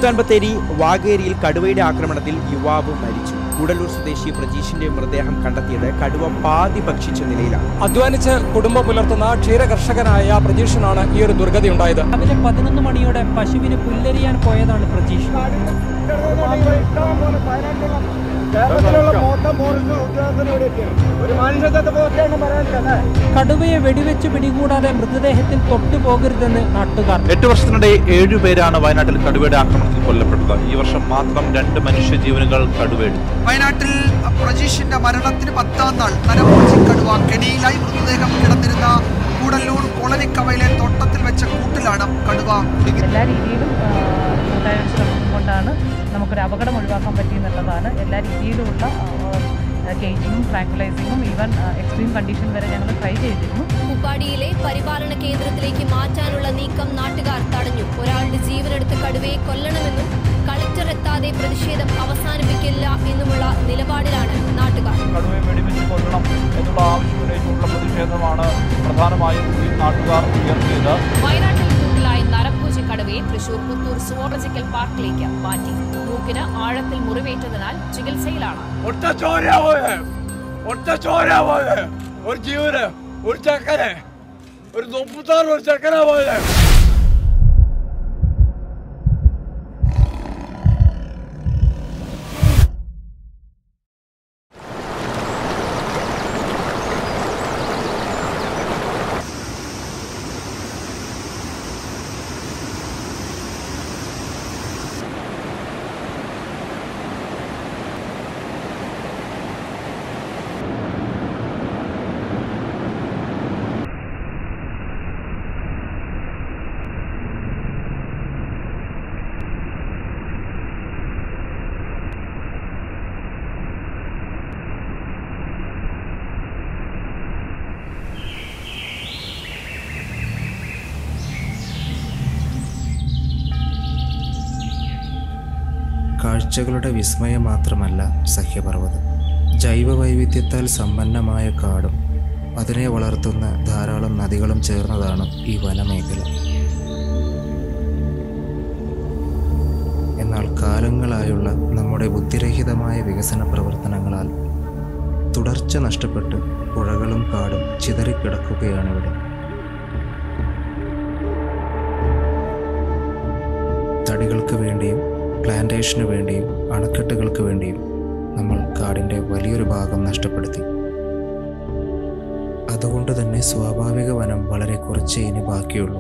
സുൽത്താൻ ബത്തേരി വാഗേരിയിൽ കടുവയുടെ ആക്രമണത്തിൽ യുവാവ് മരിച്ചു കൂടല്ലൂർ സ്വദേശി പ്രജീഷിന്റെ മൃതദേഹം കണ്ടെത്തിയത് കടുവ പാതി ഭക്ഷിച്ച നിലയിലാണ് അധ്വാനിച്ച് കുടുംബം പുലർത്തുന്ന ക്ഷീര കർഷകനായ പ്രജീഷിനാണ് ഈ ഒരു ദുർഗതിയുണ്ടായത് രാവിലെ പതിനൊന്ന് മണിയോടെ പശുവിന് പുല്ലരിയാൻ പോയതാണ് പ്രജീഷ് കടുവയെ വെടിവെച്ച് പിടികൂടാതെ മൃതദേഹത്തിൽ തൊട്ടുപോകരുതെന്ന് നാട്ടുകാർ എട്ട് വർഷത്തിനിടെ ഏഴുപേരാണ് വയനാട്ടിൽ കടുവയുടെ ആക്രമണത്തിൽ കൊല്ലപ്പെട്ടത് ഈ വർഷം മാത്രം രണ്ട് മനുഷ്യജീവനുകൾ കടുവയെടുത്തു വയനാട്ടിൽ പ്രജീഷിന്റെ മരണത്തിന് പത്താം നാൾ നരഭോജി കടുവ കെണിയിലായി മൃതദേഹം കിടന്നിരുന്ന കൂടല്ലൂർ കോളനിക്കവയിലെ തോട്ടത്തിൽ വെച്ച കൂട്ടിലാണ് കടുവ കുടുങ്ങിയത് എല്ലാ രീതിയിലും ആ, കൂട്ടായ ഒരു ശ്രമം കൊണ്ടാണ് നമുക്കൊരു അപകടം ഒഴിവാക്കാൻ പറ്റിയെന്നുള്ളതാണ് എല്ലാ രീതിയിലുമുള്ള കേജിങ്ങും ട്രാങ്കുലൈസിങ്ങും ഈവൻ എക്സ്ട്രീം കണ്ടീഷൻ വരെ ഞങ്ങൾ ട്രൈ ചെയ്തിരുന്നു ഉപ്പാടിയിലെ പരിപാലന കേന്ദ്രത്തിലേക്ക് മാറ്റാനുള്ള നീക്കം നാട്ടുകാർ തടഞ്ഞു ഒരാളുടെ ജീവനെടുത്ത് കടുവയെ കൊല്ലണമെന്നും കളക്ടർ എത്താതെ പ്രതിഷേധം അവസാനിപ്പിക്കില്ല എന്നുമുള്ള നിലപാടിലാണ് നാട്ടുകാർ കടുവയെ വെടിവെച്ച് കൊല്ലണം എന്നുള്ള ആവശ്യം ഉന്നയിച്ചുകൊണ്ടുള്ള പ്രതിഷേധമാണ് പ്രധാനമായും ഈ നാട്ടുകാർ ഉയർത്തിയത് വയനാട്ടിൽ കൂടുതലായി നരഭോജി കടുവയെ തൃശൂർ പുത്തൂർ സുവോളജിക്കൽ പാർക്കിലേക്ക് മാറ്റി മൂക്കിന് ആഴത്തിൽ മുറിവേറ്റതിനാൽ ചികിത്സയിലാണ് ഒറ്റ ചോര പോയെ ഒറ്റ ചോര പോയെ ഒരു ജീവന് ഒരു ചക്കനെ ഒരു മുപ്പത്താറ് ഒരു ചക്കന പോയെ കാഴ്ചകളുടെ വിസ്മയം മാത്രമല്ല സഹ്യപർവ്വതം ജൈവ വൈവിധ്യത്താൽ സമ്പന്നമായ കാടും അതിനെ വളർത്തുന്ന ധാരാളം നദികളും ചേർന്നതാണ് ഈ വനമേഖല എന്നാൽ കാലങ്ങളായുള്ള നമ്മുടെ ബുദ്ധിരഹിതമായ വികസന പ്രവർത്തനങ്ങളാൽ തുടർച്ച നഷ്ടപ്പെട്ട് പുഴകളും കാടും ചിതറിക്കിടക്കുകയാണിവിടെ തടികൾക്ക് വേണ്ടിയും പ്ലാന്റേഷന് വേണ്ടിയും അണക്കെട്ടുകൾക്ക് വേണ്ടിയും നമ്മൾ കാടിൻ്റെ വലിയൊരു ഭാഗം നഷ്ടപ്പെടുത്തി അതുകൊണ്ട് തന്നെ സ്വാഭാവിക വനം വളരെ കുറച്ചേ ഇനി ബാക്കിയുള്ളൂ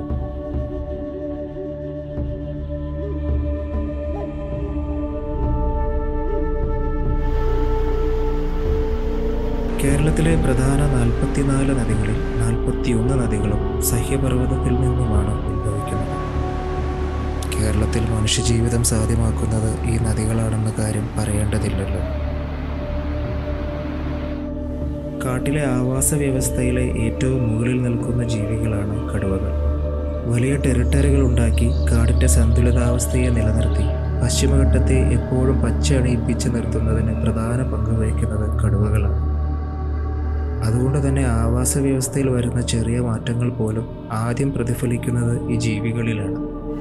കേരളത്തിലെ പ്രധാന നാൽപ്പത്തിനാല് നദികളിൽ നാൽപ്പത്തിയൊന്ന് നദികളും സഹ്യപർവ്വതത്തിൽ നിന്നുമാണ് ഉത്ഭവിക്കുന്നത് കേരളത്തിൽ മനുഷ്യജീവിതം സാധ്യമാക്കുന്നത് ഈ നദികളാണെന്ന കാര്യം പറയേണ്ടതില്ലല്ലോ കാട്ടിലെ ആവാസ വ്യവസ്ഥയിലെ ഏറ്റവും മുകളിൽ നിൽക്കുന്ന ജീവികളാണ് കടുവകൾ വലിയ ടെറിട്ടറികൾ ഉണ്ടാക്കി കാടിൻ്റെ സന്തുലിതാവസ്ഥയെ നിലനിർത്തി പശ്ചിമഘട്ടത്തെ എപ്പോഴും പച്ച അണിയിപ്പിച്ച് നിർത്തുന്നതിന് പ്രധാന പങ്ക് വഹിക്കുന്നത് കടുവകളാണ് അതുകൊണ്ട് തന്നെ ആവാസ വ്യവസ്ഥയിൽ വരുന്ന ചെറിയ മാറ്റങ്ങൾ പോലും ആദ്യം പ്രതിഫലിക്കുന്നത് ഈ ജീവികളിലാണ്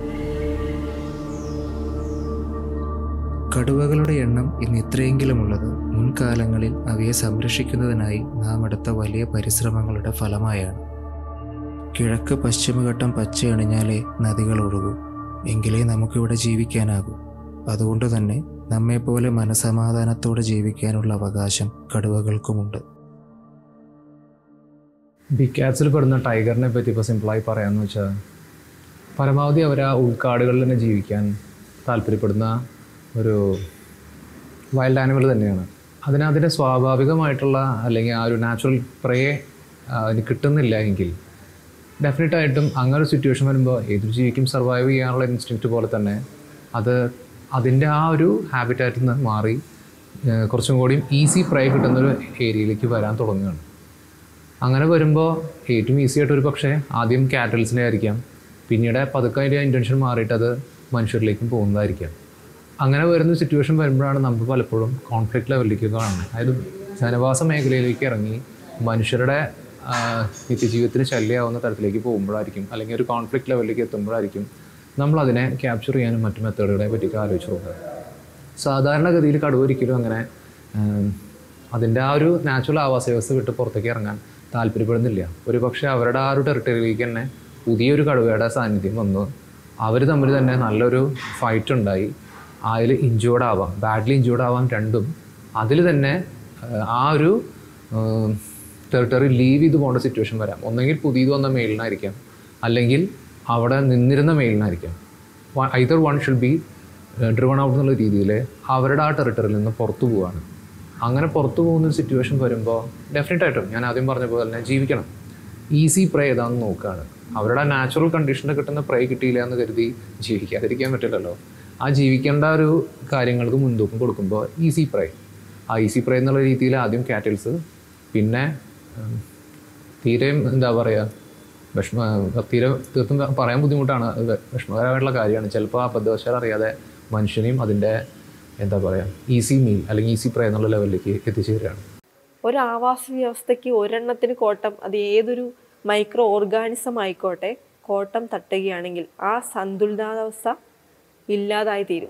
കടുവകളുടെ എണ്ണം ഇന്ന് ഇത്രയെങ്കിലും ഉള്ളത് മുൻകാലങ്ങളിൽ അവയെ സംരക്ഷിക്കുന്നതിനായി നാം എടുത്ത വലിയ പരിശ്രമങ്ങളുടെ ഫലമായാണ് കിഴക്ക് പശ്ചിമഘട്ടം പച്ചയണിഞ്ഞാലേ നദികൾ ഒഴുകൂ എങ്കിലേ നമുക്കിവിടെ ജീവിക്കാനാകൂ അതുകൊണ്ട് തന്നെ നമ്മെപ്പോലെ മനസമാധാനത്തോടെ ജീവിക്കാനുള്ള അവകാശം കടുവകൾക്കുമുണ്ട് ബിഗ് കാറ്റ്സിൽ പെടുന്ന ടൈഗറിനെ പറ്റി ഇപ്പോൾ സിമ്പിളായി പറയാമെന്ന് വെച്ചാൽ പരമാവധി അവർ ആ ഉൾക്കാടുകളിൽ തന്നെ ജീവിക്കാൻ താല്പര്യപ്പെടുന്ന ഒരു വൈൽഡ് ആനിമൽ തന്നെയാണ് അതിന് അതിൻ്റെ സ്വാഭാവികമായിട്ടുള്ള അല്ലെങ്കിൽ ആ ഒരു നാച്ചുറൽ പ്രേ അതിന് കിട്ടുന്നില്ല എങ്കിൽ ഡെഫിനറ്റായിട്ടും അങ്ങനെ ഒരു സിറ്റുവേഷൻ വരുമ്പോൾ ഏതൊരു ജീവിക്കും സർവൈവ് ചെയ്യാനുള്ള ഇൻസ്റ്റിങ്ക്റ്റ് പോലെ തന്നെ അത് അതിൻ്റെ ആ ഒരു ഹാബിറ്റാറ്റിൽ നിന്ന് മാറി ഏഹ് കുറച്ചും കൂടിയും ഈസി പ്രേ കിട്ടുന്നൊരു ഏരിയയിലേക്ക് വരാൻ തുടങ്ങുകയാണ് അങ്ങനെ വരുമ്പോൾ ഏറ്റവും ഈസി ആയിട്ട് ഒരു പക്ഷേ ആദ്യം കാറ്റൽസിനെ ആയിരിക്കാം പിന്നീട് പതുക്കെ അതിൻ്റെ ഇൻറ്റൻഷൻ മാറിയിട്ട് അത് മനുഷ്യരിലേക്കും പോകുന്നതായിരിക്കാം അങ്ങനെ വരുന്ന സിറ്റുവേഷൻ വരുമ്പോഴാണ് നമുക്ക് പലപ്പോഴും കോൺഫ്ലിക്റ്റ് ലെവലിലേക്ക് കാണുന്നത് അതായത് ജനവാസ മേഖലയിലേക്ക് ഇറങ്ങി മനുഷ്യരുടെ ആ, നിത്യജീവിതത്തിന് ശല്യമാവുന്ന തരത്തിലേക്ക് പോകുമ്പോഴായിരിക്കും അല്ലെങ്കിൽ ഒരു കോൺഫ്ലിക്റ്റ് ലെവലിലേക്ക് എത്തുമ്പോഴായിരിക്കും നമ്മൾ അതിനെ ക്യാപ്ചർ ചെയ്യാനും മറ്റു മെത്തേഡുകളെ പറ്റിയൊക്കെ ആലോചിച്ച് നോക്കുക സാധാരണഗതിയിൽ കടുവ ഒരിക്കലും അങ്ങനെ ഉം, അതിൻ്റെ ആ ഒരു നാച്ചുറൽ ആവാസ വ്യവസ്ഥ വിട്ട് പുറത്തേക്ക് ഇറങ്ങാൻ താല്പര്യപ്പെടുന്നില്ല ഒരു പക്ഷേ അവരുടെ ആ ഒരു ടെറിട്ടറിയിലേക്ക് തന്നെ പുതിയൊരു കടുവയുടെ സാന്നിധ്യം വന്നു അവർ തമ്മിൽ തന്നെ നല്ലൊരു ഫൈറ്റ് ഉണ്ടായി അതിൽ ഇഞ്ചുവേർഡ് ആവാം ബാഡ്ലി ഇഞ്ചുവേർഡ് ആവാം രണ്ടും അതിൽ തന്നെ ആ, ആ ഒരു ടെറിട്ടറി ലീവ് ചെയ്ത് പോകേണ്ട സിറ്റുവേഷൻ വരാം ഒന്നെങ്കിൽ പുതിയത് വന്ന മെയിലിനായിരിക്കാം അല്ലെങ്കിൽ അവിടെ നിന്നിരുന്ന മെയിലിനായിരിക്കാം either one should be driven out എന്നുള്ള രീതിയിൽ അവരുടെ ആ ടെറിട്ടറിയിൽ നിന്ന് പുറത്തു പോവാണ് അങ്ങനെ പുറത്തു പോകുന്ന ഒരു സിറ്റുവേഷൻ വരുമ്പോൾ ഡെഫിനറ്റ് ആയിട്ടും ഞാൻ ആദ്യം പറഞ്ഞ പോലെ തന്നെ ജീവിക്കണം ഈസി പ്രേ ഏതാണെന്ന് നോക്കുകയാണ് അവരുടെ ആ നാച്ചുറൽ കണ്ടീഷനിൽ കിട്ടുന്ന പ്രേ കിട്ടിയില്ല എന്ന് കരുതി ജീവിക്കാതിരിക്കാൻ പറ്റില്ലല്ലോ ആ ജീവിക്കേണ്ട ഒരു കാര്യങ്ങൾക്ക് മുൻതൂക്കം കൊടുക്കുമ്പോൾ ഈസി പ്രേ ആ ഈസി പ്രേ എന്നുള്ള രീതിയിൽ ആദ്യം കാറ്റിൽസ് പിന്നെ ഉം, തീരെയും എന്താ പറയുക വിഷമ തീരെ തീർത്തും പറയാൻ ബുദ്ധിമുട്ടാണ് അത് വിഷമകരമായിട്ടുള്ള കാര്യമാണ് ചിലപ്പോൾ അബദ്ധവശാൽ അറിയാതെ മനുഷ്യനെയും അതിൻ്റെ എന്താ പറയുക ഈസി മീൽ അല്ലെങ്കിൽ ഈസി പ്രേ എന്നുള്ള ലെവലിലേക്ക് എത്തിച്ചേരുകയാണ് ഒരു ആവാസ വ്യവസ്ഥയ്ക്ക് ഒരെണ്ണത്തിന് കോട്ടം അത് ഏതൊരു മൈക്രോ ഓർഗാനിസം ആയിക്കോട്ടെ കോട്ടം തട്ടുകയാണെങ്കിൽ ആ സന്തുലിതാവസ്ഥ ഇല്ലാതായി തീരും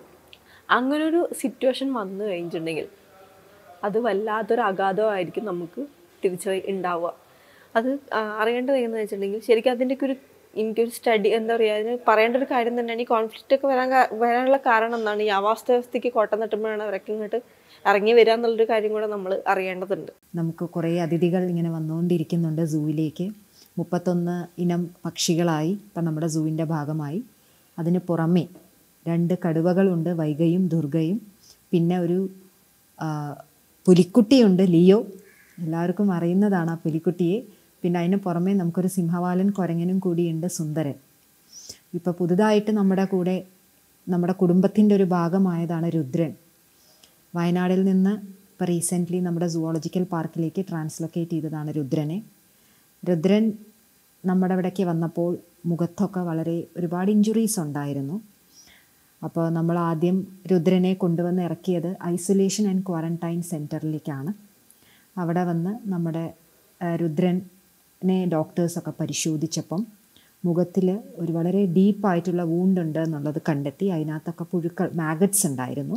അങ്ങനൊരു സിറ്റുവേഷൻ വന്നു കഴിഞ്ഞിട്ടുണ്ടെങ്കിൽ അത് വല്ലാത്തൊരു അഗാധമായിരിക്കും നമുക്ക് തിരിച്ച് ഉണ്ടാവുക അത് ആ, അറിയേണ്ടത് എങ്ങനെയാണെന്ന് വെച്ചിട്ടുണ്ടെങ്കിൽ ശരിക്കും അതിൻ്റെയൊക്കെ ഒരു എനിക്കൊരു സ്റ്റഡി എന്താ പറയുക അതിന് പറയേണ്ട ഒരു കാര്യം തന്നെയാണ് ഈ കോൺഫ്ലിക്റ്റ് ഒക്കെ വരാൻ കാ- വരാനുള്ള കാരണം എന്താണ് ഈ ആവാസ വ്യവസ്ഥയ്ക്ക് കോട്ടം തട്ടുമ്പോഴാണ് അവരൊക്കെ ഇങ്ങോട്ട് ഇറങ്ങി വരിക എന്നുള്ളൊരു കാര്യം കൂടെ നമ്മൾ അറിയേണ്ടതുണ്ട് നമുക്ക് കുറേ അതിഥികൾ ഇങ്ങനെ വന്നുകൊണ്ടിരിക്കുന്നുണ്ട് സൂവിലേക്ക് മുപ്പത്തൊന്ന് ഇനം പക്ഷികളായി ഇപ്പം നമ്മുടെ സൂവിൻ്റെ ഭാഗമായി അതിന് പുറമെ രണ്ട് കടുവകളുണ്ട് വൈഗയും ദുർഗയും പിന്നെ ഒരു ആ, പുലിക്കുട്ടിയുണ്ട് ലിയോ എല്ലാവർക്കും അറിയുന്നതാണ് ആ പുലിക്കുട്ടിയെ പിന്നെ അതിന് പുറമെ നമുക്കൊരു സിംഹവാലൻ കുരങ്ങനും കൂടിയുണ്ട് സുന്ദരൻ ഇപ്പോൾ പുതുതായിട്ട് നമ്മുടെ കൂടെ നമ്മുടെ കുടുംബത്തിൻ്റെ ഒരു ഭാഗമായതാണ് രുദ്രൻ വയനാടിൽ നിന്ന് ഇപ്പോൾ റീസെൻ്റ്ലി നമ്മുടെ സുവോളജിക്കൽ പാർക്കിലേക്ക് ട്രാൻസ്ലൊക്കേറ്റ് ചെയ്തതാണ് രുദ്രനെ രുദ്രൻ നമ്മുടെ ഇവിടേക്ക് വന്നപ്പോൾ മുഖത്തൊക്കെ വളരെ ഒരുപാട് ഇഞ്ചുറീസ് ഉണ്ടായിരുന്നു അപ്പോൾ നമ്മൾ ആദ്യം രുദ്രനെ കൊണ്ടുവന്ന് ഇറക്കിയത് ഐസൊലേഷൻ ആൻഡ് ക്വാറന്റൈൻ സെൻറ്ററിലേക്കാണ് അവിടെ വന്ന് നമ്മുടെ ആ, രുദ്രനെ ഡോക്ടേഴ്സൊക്കെ പരിശോധിച്ചപ്പം മുഖത്തിൽ ഒരു വളരെ ഡീപ്പായിട്ടുള്ള വൂണ്ട് എന്നുള്ളത് കണ്ടെത്തി അതിനകത്തൊക്കെ പുഴുക്കൾ മാഗറ്റ്സ് ഉണ്ടായിരുന്നു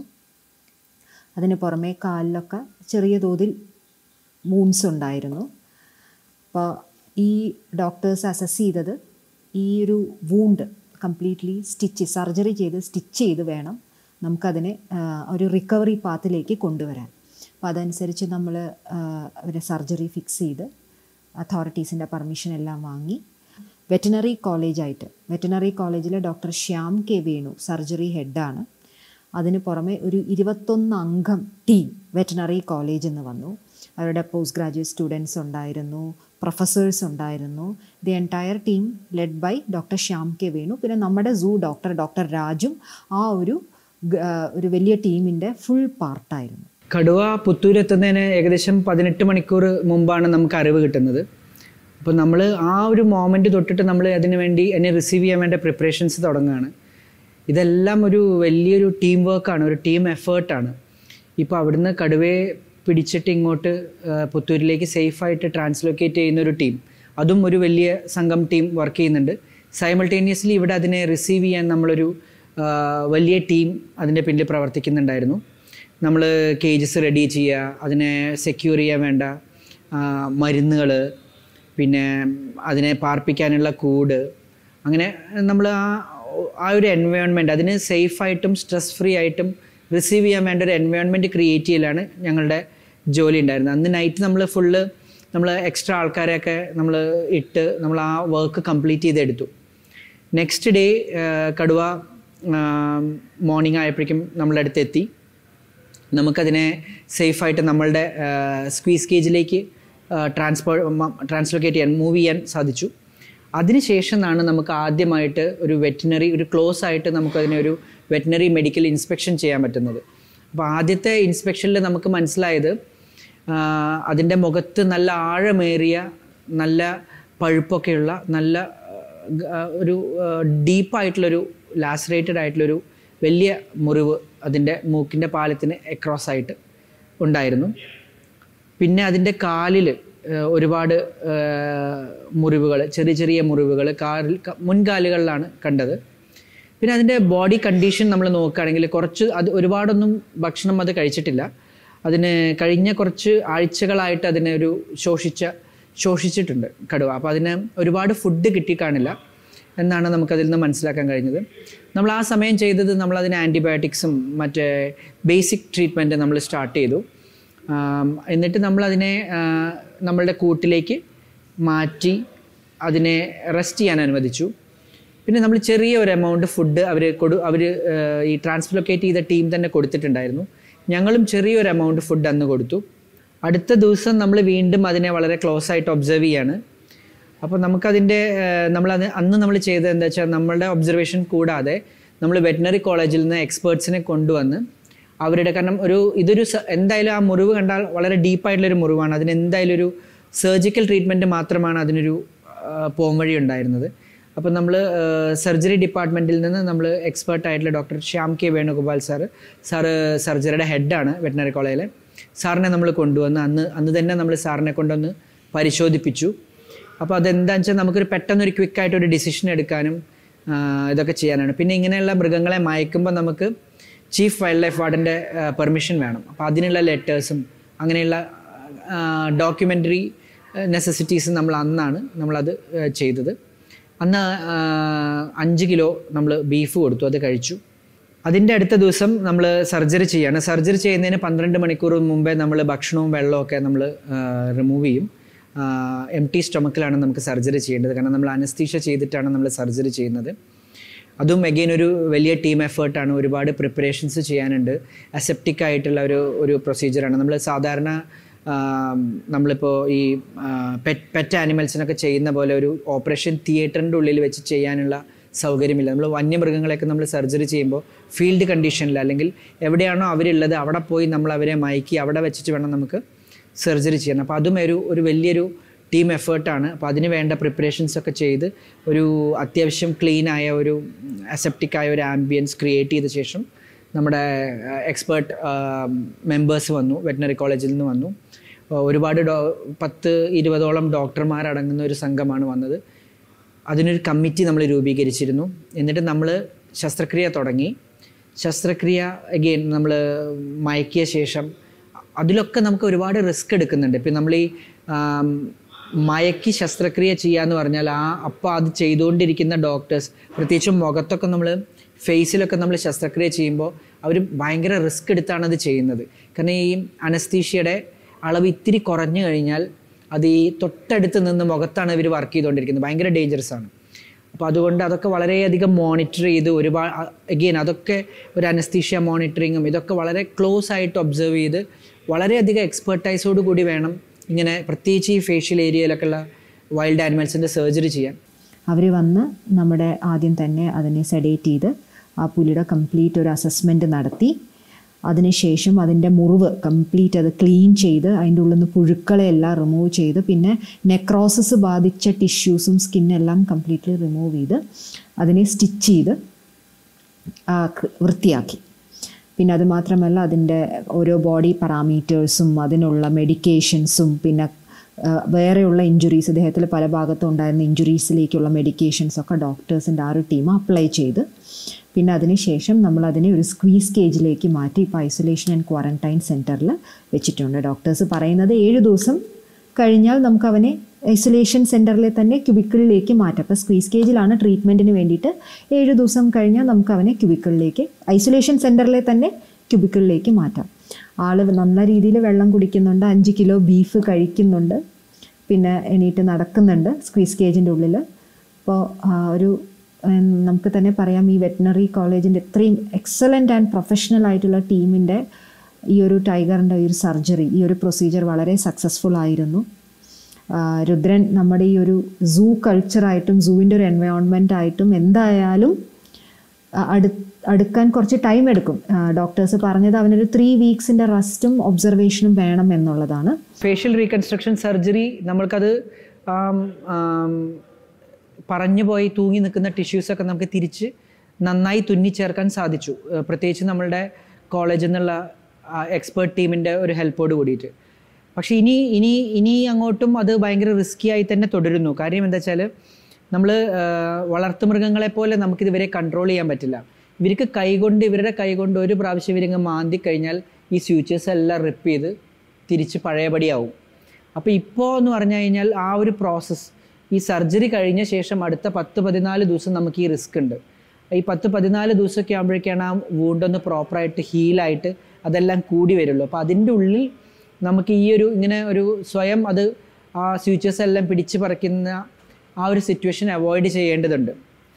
അതിന് പുറമെ കാലിലൊക്കെ ചെറിയ തോതിൽ വൂൺസ് ഉണ്ടായിരുന്നു അപ്പോൾ ഈ ഡോക്ടേഴ്സ് അസസ് ചെയ്തത് ഈ ഒരു വൂണ്ട് കംപ്ലീറ്റ്ലി സ്റ്റിച്ച് സർജറി ചെയ്ത് സ്റ്റിച്ച് ചെയ്ത് വേണം നമുക്കതിനെ ആ, ഒരു റിക്കവറി പാത്തിലേക്ക് കൊണ്ടുവരാൻ അപ്പോൾ അതനുസരിച്ച് നമ്മൾ ഒരു സർജറി ഫിക്സ് ചെയ്ത് അതോറിറ്റീസിൻ്റെ പെർമിഷൻ എല്ലാം വാങ്ങി വെറ്റിനറി കോളേജായിട്ട് വെറ്റിനറി കോളേജിലെ doctor Shyam K Venu surgery ഹെഡാണ് അതിന് പുറമെ ഒരു ഇരുപത്തൊന്ന് അംഗം ടീം വെറ്റിനറി കോളേജിൽ നിന്ന് വന്നു അവരുടെ പോസ്റ്റ് ഗ്രാജുവേറ്റ് സ്റ്റുഡൻസ് ഉണ്ടായിരുന്നു പ്രൊഫസേഴ്സ് ഉണ്ടായിരുന്നു the entire team led by doctor Shyam K Venu പിന്നെ നമ്മുടെ സൂ ഡോക്ടർ ഡോക്ടർ രാജും ആ ഒരു ഗ- ആ, ഒരു വലിയ ടീമിൻ്റെ ഫുൾ പാർട്ടായിരുന്നു കടുവ പുത്തൂരെത്തുന്നതിന് ഏകദേശം പതിനെട്ട് മണിക്കൂർ മുമ്പാണ് നമുക്ക് അറിവ് കിട്ടുന്നത് അപ്പോൾ നമ്മൾ ആ ഒരു മോമെൻ്റ് തൊട്ടിട്ട് നമ്മൾ അതിന് വേണ്ടി എന്നെ റിസീവ് ചെയ്യാൻ വേണ്ട പ്രിപ്പറേഷൻസ് തുടങ്ങുകയാണ് ഇതെല്ലാം ഒരു വലിയൊരു ടീം വർക്കാണ് ഒരു ടീം എഫേർട്ടാണ് ഇപ്പോൾ അവിടുന്ന് കടുവയെ പിടിച്ചിട്ട് ഇങ്ങോട്ട് ആ, പുത്തൂരിലേക്ക് സേഫായിട്ട് ട്രാൻസ്ലൊക്കേറ്റ് ചെയ്യുന്ന ഒരു ടീം അതും ഒരു വലിയ സംഘം ടീം വർക്ക് ചെയ്യുന്നുണ്ട് സൈമൾട്ടേനിയസ്ലി ഇവിടെ അതിനെ റിസീവ് ചെയ്യാൻ നമ്മളൊരു ആ, വലിയ ടീം അതിൻ്റെ പിന്നിൽ പ്രവർത്തിക്കുന്നുണ്ടായിരുന്നു നമ്മൾ കേജസ് റെഡി ചെയ്യുക അതിനെ സെക്യൂർ ചെയ്യാൻ വേണ്ട മരുന്നുകൾ പിന്നെ അതിനെ പാർപ്പിക്കാനുള്ള കൂട് അങ്ങനെ നമ്മൾ ആ ആ ഒരു എൻവയോൺമെൻറ്റ് അതിന് സേഫായിട്ടും സ്ട്രെസ് ഫ്രീ ആയിട്ടും റിസീവ് ചെയ്യാൻ വേണ്ട ഒരു എൻവയോൺമെൻറ്റ് ക്രിയേറ്റ് ചെയ്യലാണ് ഞങ്ങളുടെ ജോലി ഉണ്ടായിരുന്നത് അന്ന് നൈറ്റ് നമ്മൾ ഫുള്ള് നമ്മൾ എക്സ്ട്രാ ആൾക്കാരെയൊക്കെ നമ്മൾ ഇട്ട് നമ്മൾ ആ വർക്ക് കംപ്ലീറ്റ് ചെയ്തെടുത്തു നെക്സ്റ്റ് ഡേ കടുവ മോർണിംഗ് ആയപ്പോഴേക്കും നമ്മളുടെ അടുത്ത് എത്തി നമുക്കതിനെ സേഫായിട്ട് നമ്മളുടെ സ്ക്വീസ് കേജിലേക്ക് ട്രാൻസ്പോ ട്രാൻസ്ലൊക്കേറ്റ് ചെയ്യാൻ മൂവ് ചെയ്യാൻ സാധിച്ചു അതിനുശേഷം ആണ് നമുക്ക് ആദ്യമായിട്ട് ഒരു വെറ്റിനറി ഒരു ക്ലോസ് ആയിട്ട് നമുക്കതിനെ ഒരു വെറ്റിനറി മെഡിക്കൽ ഇൻസ്പെക്ഷൻ ചെയ്യാൻ പറ്റുന്നത് അപ്പോൾ ആദ്യത്തെ ഇൻസ്പെക്ഷനിൽ നമുക്ക് മനസ്സിലായത് അതിൻ്റെ മുഖത്ത് നല്ല ആഴമേറിയ നല്ല പഴുപ്പൊക്കെയുള്ള നല്ല ആ, ഒരു ഡീപ്പായിട്ടുള്ളൊരു ലാസറേറ്റഡ് ആയിട്ടുള്ളൊരു വലിയ മുറിവ് അതിൻ്റെ മൂക്കിൻ്റെ പാലത്തിന് എക്രോസ് ആയിട്ട് ഉണ്ടായിരുന്നു പിന്നെ അതിൻ്റെ കാലിൽ ഒരുപാട് മുറിവുകൾ ചെറിയ ചെറിയ മുറിവുകൾ കാലിൽ ക- മുൻകാലുകളിലാണ് കണ്ടത് പിന്നെ അതിൻ്റെ ബോഡി കണ്ടീഷൻ നമ്മൾ നോക്കുകയാണെങ്കിൽ കുറച്ച് അത് ഒരുപാടൊന്നും ഭക്ഷണം അത് കഴിച്ചിട്ടില്ല അതിന് കഴിഞ്ഞ കുറച്ച് ആഴ്ചകളായിട്ട് അതിനെ ഒരു ശോഷിച്ച ശോഷിച്ചിട്ടുണ്ട് കടുവ അപ്പോൾ അതിന് ഒരുപാട് ഫുഡ് കിട്ടിക്കാണില്ല എന്നാണ് നമുക്കതിൽ നിന്ന് മനസ്സിലാക്കാൻ കഴിഞ്ഞത് നമ്മൾ ആ സമയം ചെയ്തത് നമ്മൾ അതിന് ആൻറ്റിബയോട്ടിക്സും മറ്റേ ബേസിക് ട്രീറ്റ്മെൻറ്റ് നമ്മൾ സ്റ്റാർട്ട് ചെയ്തു ആം, എന്നിട്ട് നമ്മളതിനെ ആ, നമ്മളുടെ കൂട്ടിലേക്ക് മാറ്റി അതിനെ റെസ്റ്റ് ചെയ്യാൻ അനുവദിച്ചു പിന്നെ നമ്മൾ ചെറിയ ഒരു എമൗണ്ട് ഫുഡ് അവർ കൊടു അവർ ഈ ട്രാൻസ്ലൊക്കേറ്റ് ചെയ്ത ടീം തന്നെ കൊടുത്തിട്ടുണ്ടായിരുന്നു ഞങ്ങളും ചെറിയൊരു എമൗണ്ട് ഫുഡ് അന്ന് കൊടുത്തു അടുത്ത ദിവസം നമ്മൾ വീണ്ടും അതിനെ വളരെ ക്ലോസ് ആയിട്ട് ഒബ്സർവ് ചെയ്യാണ് അപ്പോൾ നമുക്കതിൻ്റെ നമ്മളത് അന്ന് നമ്മൾ ചെയ്തത് എന്താ വെച്ചാൽ നമ്മളുടെ ഒബ്സർവേഷൻ കൂടാതെ നമ്മൾ വെറ്റിനറി കോളേജിൽ നിന്ന് എക്സ്പേർട്സിനെ കൊണ്ടുവന്ന് അവരുടെ കാരണം ഒരു ഇതൊരു സ- എന്തായാലും ആ മുറിവ് കണ്ടാൽ വളരെ ഡീപ്പായിട്ടുള്ളൊരു മുറിവാണ് അതിന് എന്തായാലും ഒരു സർജിക്കൽ ട്രീറ്റ്മെൻറ്റ് മാത്രമാണ് അതിനൊരു ആ, പോംവഴി ഉണ്ടായിരുന്നത് അപ്പോൾ നമ്മൾ സർജറി ഡിപ്പാർട്ട്മെൻറ്റിൽ നിന്ന് നമ്മൾ എക്സ്പേർട്ട് ആയിട്ടുള്ള doctor Shyam K Venugopal sir sir സർജറിയുടെ ഹെഡാണ് വെറ്റിനറി കോളേജിലെ സാറിനെ നമ്മൾ കൊണ്ടുവന്ന് അന്ന് അന്ന് തന്നെ നമ്മൾ സാറിനെ കൊണ്ടുവന്ന് പരിശോധിപ്പിച്ചു അപ്പോൾ അതെന്താണെന്ന് വെച്ചാൽ നമുക്കൊരു പെട്ടെന്നൊരു ക്വിക്കായിട്ട് ഒരു ഡിസിഷൻ എടുക്കാനും ആ, ഇതൊക്കെ ചെയ്യാനാണ് പിന്നെ ഇങ്ങനെയുള്ള മൃഗങ്ങളെ മയക്കുമ്പോൾ നമുക്ക് ചീഫ് വൈൽഡ് ലൈഫ് വാർഡൻ്റെ പെർമിഷൻ വേണം അപ്പോൾ അതിനുള്ള ലെറ്റേഴ്സും അങ്ങനെയുള്ള ഡോക്യുമെൻ്ററി നെസസിറ്റീസ് നമ്മൾ അന്നാണ് നമ്മളത് ആ, ചെയ്തത് അന്ന് ആ, അഞ്ച് കിലോ നമ്മൾ ബീഫ് കൊടുത്തു അത് കഴിച്ചു അതിൻ്റെ അടുത്ത ദിവസം നമ്മൾ സർജറി ചെയ്യാണ് സർജറി ചെയ്യുന്നതിന് പന്ത്രണ്ട് മണിക്കൂർ മുമ്പേ നമ്മൾ ഭക്ഷണവും വെള്ളവും ഒക്കെ നമ്മൾ റിമൂവ് ചെയ്യും എം ടി സ്റ്റൊമക്കിലാണ് നമുക്ക് സർജറി ചെയ്യേണ്ടത് കാരണം നമ്മൾ അനസ്തീഷ ചെയ്തിട്ടാണ് നമ്മൾ സർജറി ചെയ്യുന്നത് അതും എഗെയിൻ ഒരു വലിയ ടീം എഫേർട്ടാണ് ഒരുപാട് പ്രിപ്പറേഷൻസ് ചെയ്യാനുണ്ട് അസെപ്റ്റിക് ആയിട്ടുള്ള ഒരു ഒരു പ്രൊസീജിയറാണ് നമ്മൾ സാധാരണ ആം, നമ്മളിപ്പോൾ ഈ പെറ്റ് പെറ്റ് ആനിമൽസിനൊക്കെ ചെയ്യുന്ന പോലെ ഒരു ഓപ്പറേഷൻ തിയേറ്ററിൻ്റെ ഉള്ളിൽ വെച്ച് ചെയ്യാനുള്ള സൗകര്യമില്ല നമ്മൾ വന്യമൃഗങ്ങളെയൊക്കെ നമ്മൾ സർജറി ചെയ്യുമ്പോൾ ഫീൽഡ് കണ്ടീഷനിൽ അല്ലെങ്കിൽ എവിടെയാണോ അവരുള്ളത് അവിടെ പോയി നമ്മൾ അവരെ മയക്കി അവിടെ വെച്ചിട്ട് വേണം നമുക്ക് സർജറി ചെയ്യണം അപ്പോൾ അതും ഒരു ഒരു വലിയൊരു ടീം എഫേർട്ടാണ് അപ്പോൾ അതിന് വേണ്ട പ്രിപ്പറേഷൻസ് ഒക്കെ ചെയ്ത് ഒരു അത്യാവശ്യം ക്ലീൻ ആയ ഒരു അസെപ്റ്റിക് ആയ ഒരു ആംബിയൻസ് ക്രിയേറ്റ് ചെയ്ത ശേഷം നമ്മുടെ എക്സ്പേർട്ട് മെമ്പേഴ്സ് വന്നു വെറ്റിനറി കോളേജിൽ നിന്ന് വന്നു ആ, ഒരുപാട് ഡോ പത്ത് ഇരുപതോളം ഡോക്ടർമാരടങ്ങുന്ന ഒരു സംഘമാണ് വന്നത് അതിനൊരു കമ്മിറ്റി നമ്മൾ രൂപീകരിച്ചിരുന്നു എന്നിട്ട് നമ്മൾ ശസ്ത്രക്രിയ തുടങ്ങി ശസ്ത്രക്രിയ അഗെയിൻ നമ്മൾ മയക്കിയ ശേഷം അതിലൊക്കെ നമുക്ക് ഒരുപാട് റിസ്ക് എടുക്കുന്നുണ്ട് ഇപ്പം നമ്മൾ ഈ ആം, മയക്കി ശസ്ത്രക്രിയ ചെയ്യാന്ന് പറഞ്ഞാൽ ആ അപ്പോൾ അത് ചെയ്തുകൊണ്ടിരിക്കുന്ന ഡോക്ടേഴ്സ് പ്രത്യേകിച്ചും മുഖത്തൊക്കെ നമ്മൾ ഫേസിലൊക്കെ നമ്മൾ ശസ്ത്രക്രിയ ചെയ്യുമ്പോൾ അവർ ഭയങ്കര റിസ്ക് എടുത്താണ് അത് ചെയ്യുന്നത് കാരണം ഈ അനസ്തീഷ്യയുടെ അളവ് ഇത്തിരി കുറഞ്ഞു കഴിഞ്ഞാൽ അത് ഈ തൊട്ടടുത്ത് നിന്ന് മുഖത്താണ് ഇവർ വർക്ക് ചെയ്തുകൊണ്ടിരിക്കുന്നത് ഭയങ്കര ഡേഞ്ചറസ് ആണ് അപ്പോൾ അതുകൊണ്ട് അതൊക്കെ വളരെയധികം മോണിറ്റർ ചെയ്ത് ഒരുപാട് അഗെയിൻ അതൊക്കെ ഒരു അനസ്തീഷ്യ മോണിറ്ററിങ്ങും ഇതൊക്കെ വളരെ ക്ലോസ് ആയിട്ട് ഒബ്സർവ് ചെയ്ത് വളരെയധികം എക്സ്പെർട്ടൈസോട് കൂടി വേണം ഇങ്ങനെ പ്രത്യേകിച്ച് ഈ ഫേഷ്യൽ ഏരിയയിലൊക്കെ ഉള്ള വൈൽഡ് ആനിമൽസിൻ്റെ സർജറി ചെയ്യാൻ അവർ വന്ന് നമ്മുടെ ആദ്യം തന്നെ അതിനെ സെഡേറ്റ് ചെയ്ത് ആ പുലിയുടെ കംപ്ലീറ്റ് ഒരു അസസ്മെൻറ്റ് നടത്തി അതിനുശേഷം അതിൻ്റെ മുറിവ് കംപ്ലീറ്റ് അത് ക്ലീൻ ചെയ്ത് അതിൻ്റെ ഉള്ളിൽ നിന്ന് പുഴുക്കളെ എല്ലാം റിമൂവ് ചെയ്ത് പിന്നെ നെക്രോസിസ് ബാധിച്ച ടിഷ്യൂസും സ്കിന്നെല്ലാം കംപ്ലീറ്റ്ലി റിമൂവ് ചെയ്ത് അതിനെ സ്റ്റിച്ച് ചെയ്ത് ആ, കൃ- വൃത്തിയാക്കി പിന്നെ അത് മാത്രമല്ല അതിൻ്റെ ഓരോ ബോഡി പാരാമീറ്റേഴ്സും അതിനുള്ള മെഡിക്കേഷൻസും പിന്നെ ആ, വേറെയുള്ള ഇഞ്ചുറീസ് ഇദ്ദേഹത്തിൽ പല ഭാഗത്തും ഉണ്ടായിരുന്ന ഇഞ്ചുറീസിലേക്കുള്ള മെഡിക്കേഷൻസ് ഒക്കെ ഡോക്ടേഴ്സിൻ്റെ ആ ഒരു ടീം അപ്ലൈ ചെയ്ത് പിന്നെ അതിനുശേഷം നമ്മൾ അതിനെ ഒരു സ്ക്വീസ് കേജിലേക്ക് മാറ്റി ഇപ്പോൾ ഐസൊലേഷൻ ആൻഡ് ക്വാറന്റൈൻ സെൻറ്ററിൽ വെച്ചിട്ടുണ്ട് ഡോക്ടേഴ്സ് പറയുന്നത് ഏഴ് ദിവസം കഴിഞ്ഞാൽ നമുക്ക് അവനെ ഐസൊലേഷൻ സെൻറ്ററിലെ തന്നെ ക്യൂബിക്കിളിലേക്ക് മാറ്റാം അപ്പോൾ സ്ക്വീസ് കേജിലാണ് ട്രീറ്റ്മെൻറ്റിന് വേണ്ടിയിട്ട് ഏഴ് ദിവസം കഴിഞ്ഞാൽ നമുക്ക് അവനെ ക്യൂബിക്കിളിലേക്ക് ഐസൊലേഷൻ സെൻറ്ററിലെ തന്നെ ക്യൂബിക്കിളിലേക്ക് മാറ്റാം ആൾ നല്ല രീതിയിൽ വെള്ളം കുടിക്കുന്നുണ്ട് അഞ്ച് കിലോ ബീഫ് കഴിക്കുന്നുണ്ട് പിന്നെ എണീറ്റ് നടക്കുന്നുണ്ട് സ്ക്വീസ് കേജിൻ്റെ ഉള്ളിൽ അപ്പോൾ ഒരു ഉം, നമുക്ക് തന്നെ പറയാം ഈ വെറ്റിനറി കോളേജിൻ്റെ ഇത്രയും എക്സലൻ്റ് ആൻഡ് പ്രൊഫഷണൽ ആയിട്ടുള്ള ടീമിൻ്റെ ഈ ഒരു ടൈഗറിൻ്റെ ഈ ഒരു സർജറി ഈ ഒരു പ്രൊസീജിയർ വളരെ സക്സസ്ഫുൾ ആയിരുന്നു ആ, രുദ്രൻ നമ്മുടെ ഈ ഒരു സൂ കൾച്ചറായിട്ടും സൂവിൻ്റെ ഒരു എൻവയോൺമെൻ്റ് ആയിട്ടും എന്തായാലും ആ, അടു അടുക്കാൻ കുറച്ച് ടൈം എടുക്കും ഡോക്ടേഴ്സ് പറഞ്ഞത് അവനൊരു ത്രീ വീക്സിൻ്റെ റെസ്റ്റും ഒബ്സർവേഷനും വേണം എന്നുള്ളതാണ് ഫേഷ്യൽ റീകൺസ്ട്രക്ഷൻ സർജറി നമ്മൾക്കത് ആം, ആം, പറഞ്ഞു പോയി തൂങ്ങി നിൽക്കുന്ന ടിഷ്യൂസൊക്കെ നമുക്ക് തിരിച്ച് നന്നായി തുന്നിച്ചേർക്കാൻ സാധിച്ചു ഏഹ് പ്രത്യേകിച്ച് നമ്മളുടെ കോളേജിൽ നിന്നുള്ള എക്സ്പേർട്ട് ടീമിൻ്റെ ഒരു ഹെൽപ്പോട് കൂടിയിട്ട് പക്ഷേ ഇനി ഇനി ഇനി അങ്ങോട്ടും അത് ഭയങ്കര റിസ്ക്കി ആയി തന്നെ തുടരുന്നു കാര്യം എന്താ വെച്ചാൽ നമ്മൾ വളർത്തുമൃഗങ്ങളെ പോലെ നമുക്കിത് ഇവരെ കൺട്രോൾ ചെയ്യാൻ പറ്റില്ല ഇവർക്ക് കൈകൊണ്ട് ഇവരുടെ കൈകൊണ്ട് ഒരു പ്രാവശ്യം ഇവരിങ്ങ് മാന്തി കഴിഞ്ഞാൽ ഈ സ്യൂച്ചേഴ്സ് എല്ലാം റിപ്പ് ചെയ്ത് തിരിച്ച് പഴയപടിയാവും അപ്പോൾ ഇപ്പോൾ എന്ന് പറഞ്ഞു കഴിഞ്ഞാൽ ആ ഒരു പ്രോസസ്സ് ഈ സർജറി കഴിഞ്ഞ ശേഷം അടുത്ത പത്ത് പതിനാല് ദിവസം നമുക്ക് ഈ റിസ്ക് ഉണ്ട് ഈ പത്ത് പതിനാല് ദിവസമൊക്കെ ആകുമ്പോഴേക്കാണ് ആ വൂണ്ടൊന്ന് പ്രോപ്പറായിട്ട് ഹീലായിട്ട് അതെല്ലാം കൂടി വരുള്ളൂ അപ്പോൾ അതിൻ്റെ ഉള്ളിൽ നമുക്ക് ഈ ഒരു ഇങ്ങനെ ഒരു സ്വയം അത് ആ സ്യൂച്ചേഴ്സ് എല്ലാം പിടിച്ച് പറിക്കുന്ന ആ ഒരു സിറ്റുവേഷൻ അവോയ്ഡ് ചെയ്യേണ്ടതുണ്ട്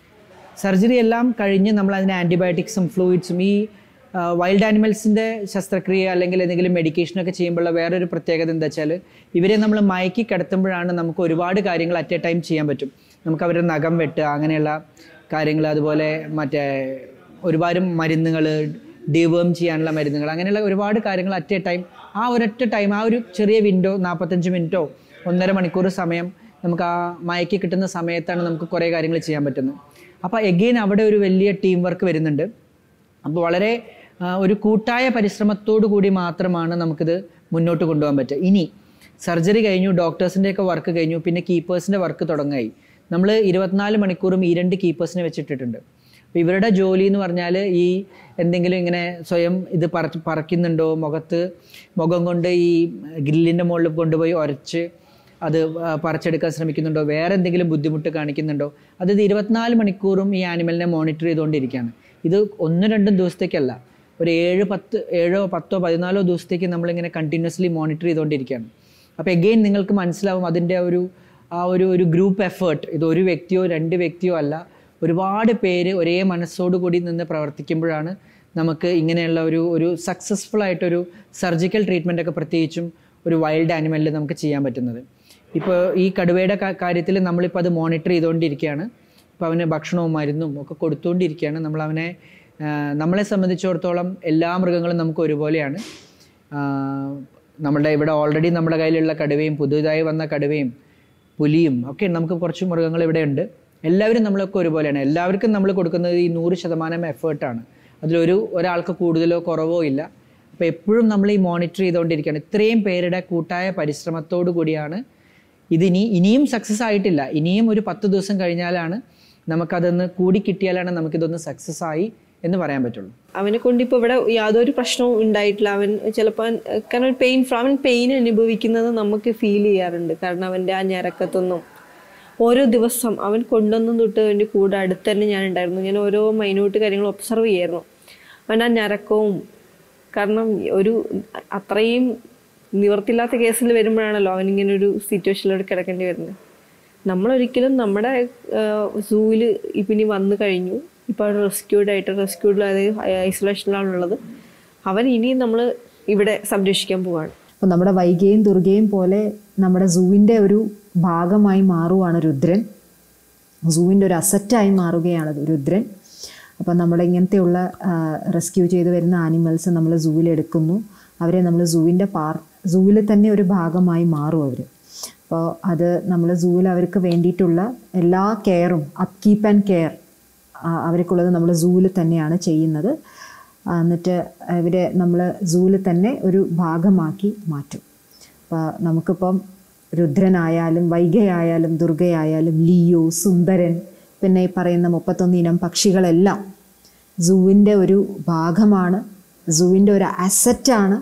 സർജറി എല്ലാം കഴിഞ്ഞ് നമ്മൾ അതിന് ആൻറ്റിബയോട്ടിക്സും ഫ്ലൂയിഡ്സും ഈ വൈൽഡ് ആനിമൽസിൻ്റെ ശസ്ത്രക്രിയ അല്ലെങ്കിൽ എന്തെങ്കിലും മെഡിക്കേഷനൊക്കെ ചെയ്യുമ്പോഴുള്ള വേറൊരു പ്രത്യേകത എന്താ വെച്ചാൽ ഇവരെ നമ്മൾ മയക്കി കിടത്തുമ്പോഴാണ് നമുക്ക് ഒരുപാട് കാര്യങ്ങൾ അറ്റ് എ ടൈം ചെയ്യാൻ പറ്റും നമുക്ക് അവരുടെ നഖം വെട്ടുക അങ്ങനെയുള്ള കാര്യങ്ങൾ അതുപോലെ മറ്റേ ഒരുപാട് മരുന്നുകൾ ഡിവേം ചെയ്യാനുള്ള മരുന്നുകൾ അങ്ങനെയുള്ള ഒരുപാട് കാര്യങ്ങൾ അറ്റ് എ ടൈം ആ ഒരൊറ്റ ടൈം ആ ഒരു ചെറിയ വിൻഡോ നാൽപ്പത്തഞ്ച് മിനിറ്റോ ഒന്നര മണിക്കൂർ സമയം നമുക്ക് ആ മയക്കി കിട്ടുന്ന സമയത്താണ് നമുക്ക് കുറേ കാര്യങ്ങൾ ചെയ്യാൻ പറ്റുന്നത് അപ്പോൾ എഗെയിൻ അവിടെ ഒരു വലിയ ടീം വർക്ക് വരുന്നുണ്ട് അപ്പോൾ വളരെ ആ, ഒരു കൂട്ടായ പരിശ്രമത്തോടു കൂടി മാത്രമാണ് നമുക്കിത് മുന്നോട്ട് കൊണ്ടുപോകാൻ പറ്റുക ഇനി സർജറി കഴിഞ്ഞു ഡോക്ടേഴ്സിൻ്റെയൊക്കെ വർക്ക് കഴിഞ്ഞു പിന്നെ കീപ്പേഴ്സിൻ്റെ വർക്ക് തുടങ്ങായി നമ്മൾ ഇരുപത്തിനാല് മണിക്കൂറും ഈ രണ്ട് കീപ്പേഴ്സിനെ വെച്ചിട്ടിട്ടുണ്ട് അപ്പോൾ ഇവരുടെ ജോലി എന്ന് പറഞ്ഞാൽ ഈ എന്തെങ്കിലും ഇങ്ങനെ സ്വയം ഇത് പറ പറക്കുന്നുണ്ടോ മുഖത്ത് മുഖം കൊണ്ട് ഈ ഗ്രില്ലിൻ്റെ മുകളിൽ കൊണ്ടുപോയി ഉരച്ച് അത് ആ, പറിച്ചെടുക്കാൻ ശ്രമിക്കുന്നുണ്ടോ വേറെ എന്തെങ്കിലും ബുദ്ധിമുട്ട് കാണിക്കുന്നുണ്ടോ അത് ഇത് ഇരുപത്തിനാല് മണിക്കൂറും ഈ ആനിമലിനെ മോണിറ്റർ ചെയ്തുകൊണ്ടിരിക്കുകയാണ് ഇത് ഒന്നും രണ്ടും ദിവസത്തേക്കല്ല ഒരു ഏഴ് പത്ത് ഏഴോ പത്തോ പതിനാലോ ദിവസത്തേക്ക് നമ്മളിങ്ങനെ കണ്ടിന്യൂസ്ലി മോണിറ്റർ ചെയ്തുകൊണ്ടിരിക്കുകയാണ് അപ്പോൾ എഗെയിൻ നിങ്ങൾക്ക് മനസ്സിലാവും അതിൻ്റെ ഒരു ആ ഒരു ഒരു ഗ്രൂപ്പ് എഫേർട്ട് ഇത് ഒരു വ്യക്തിയോ രണ്ട് വ്യക്തിയോ അല്ല ഒരുപാട് പേര് ഒരേ മനസ്സോടു കൂടി നിന്ന് പ്രവർത്തിക്കുമ്പോഴാണ് നമുക്ക് ഇങ്ങനെയുള്ള ഒരു ഒരു സക്സസ്ഫുൾ ആയിട്ടൊരു സർജിക്കൽ ട്രീറ്റ്മെൻ്റ് ഒക്കെ പ്രത്യേകിച്ചും ഒരു വൈൽഡ് ആനിമലിൽ നമുക്ക് ചെയ്യാൻ പറ്റുന്നത് ഇപ്പോൾ ഈ കടുവയുടെ കാര്യത്തിൽ നമ്മളിപ്പോൾ അത് മോണിറ്റർ ചെയ്തുകൊണ്ടിരിക്കുകയാണ് ഇപ്പോൾ അവന് ഭക്ഷണവും മരുന്നും ഒക്കെ കൊടുത്തുകൊണ്ടിരിക്കുകയാണ് നമ്മൾ അവനെ ആ, നമ്മളെ സംബന്ധിച്ചിടത്തോളം എല്ലാ മൃഗങ്ങളും നമുക്ക് ഒരുപോലെയാണ് ആ, നമ്മുടെ ഇവിടെ ഓൾറെഡി നമ്മുടെ കയ്യിലുള്ള കടുവയും പുതുതായി വന്ന കടുവയും പുലിയും ഒക്കെ നമുക്ക് കുറച്ച് മൃഗങ്ങൾ ഇവിടെ ഉണ്ട് എല്ലാവരും നമ്മളൊക്കെ ഒരുപോലെയാണ് എല്ലാവർക്കും നമ്മൾ കൊടുക്കുന്നത് ഈ നൂറ് ശതമാനം എഫേർട്ടാണ് അതിലൊരു ഒരാൾക്ക് കൂടുതലോ കുറവോ ഇല്ല അപ്പോൾ എപ്പോഴും നമ്മൾ ഈ മോണിറ്റർ ചെയ്തുകൊണ്ടിരിക്കുകയാണ് ഇത്രയും പേരുടെ കൂട്ടായ പരിശ്രമത്തോടു കൂടിയാണ് ഇതിനി ഇനിയും സക്സസ് ആയിട്ടില്ല ഇനിയും ഒരു പത്ത് ദിവസം കഴിഞ്ഞാലാണ് നമുക്കതൊന്ന് കൂടി കിട്ടിയാലാണ് നമുക്കിതൊന്ന് സക്സസ് ആയി എന്ന് പറയാൻ പറ്റുള്ളൂ അവനെ കൊണ്ട് ഇപ്പോൾ ഇവിടെ യാതൊരു പ്രശ്നവും ഉണ്ടായിട്ടില്ല അവൻ ചിലപ്പോൾ കാരണം പെയിൻ അവൻ പെയിൻ അനുഭവിക്കുന്നത് നമുക്ക് ഫീൽ ചെയ്യാറുണ്ട് കാരണം അവൻ്റെ ആ ഞരക്കത്തൊന്നും ഓരോ ദിവസം അവൻ കൊണ്ടുവന്നും തൊട്ട് അവൻ്റെ കൂടെ അടുത്ത് തന്നെ ഞാൻ ഉണ്ടായിരുന്നു ഞാൻ ഓരോ മൈന്യൂട്ട് കാര്യങ്ങൾ ഒബ്സർവ് ചെയ്യായിരുന്നു അവൻ ആ ഞരക്കവും കാരണം ഒരു അത്രയും നിവർത്തില്ലാത്ത കേസിൽ വരുമ്പോഴാണല്ലോ അവൻ ഇങ്ങനെ ഒരു സിറ്റുവേഷനിലൂടെ കിടക്കേണ്ടി വരുന്നത് നമ്മളൊരിക്കലും നമ്മുടെ സൂവിൽ ഇപ്പം ഇനി വന്നു കഴിഞ്ഞു ഇപ്പോൾ റെസ്ക്യൂഡ് ആയിട്ട് റെസ്ക്യൂഡ് അതായത് ഐസൊലേഷനിലാണുള്ളത് അവൻ ഇനിയും നമ്മൾ ഇവിടെ സംരക്ഷിക്കാൻ പോവാണ് അപ്പോൾ നമ്മുടെ വൈകയും ദുർഗയും പോലെ നമ്മുടെ സൂവിൻ്റെ ഒരു ഭാഗമായി മാറുവാണ് രുദ്രൻ സൂവിൻ്റെ ഒരു അസറ്റായി മാറുകയാണ് രുദ്രൻ അപ്പോൾ നമ്മുടെ ഇങ്ങനത്തെയുള്ള റെസ്ക്യൂ ചെയ്ത് വരുന്ന ആനിമൽസ് നമ്മൾ സൂവിലെടുക്കുന്നു അവരെ നമ്മൾ സൂവിൻ്റെ പാർ സൂവിൽ തന്നെ ഒരു ഭാഗമായി മാറും അവർ അപ്പോൾ അത് നമ്മൾ സൂവിൽ അവർക്ക് വേണ്ടിയിട്ടുള്ള എല്ലാ കെയറും അപ് കീപ്പ് ആൻഡ് കെയർ അവർക്കുള്ളത് നമ്മൾ സൂവിൽ തന്നെയാണ് ചെയ്യുന്നത് ആ, എന്നിട്ട് ഇവരെ നമ്മൾ സൂവിൽ തന്നെ ഒരു ഭാഗമാക്കി മാറ്റും അപ്പോൾ നമുക്കിപ്പം രുദ്രനായാലും വൈഗയായാലും ദുർഗയായാലും ലിയോ സുന്ദരൻ പിന്നെ ഈ പറയുന്ന മുപ്പത്തൊന്ന് ഇനം പക്ഷികളെല്ലാം സൂവിൻ്റെ ഒരു ഭാഗമാണ് സൂവിൻ്റെ ഒരു അസറ്റാണ്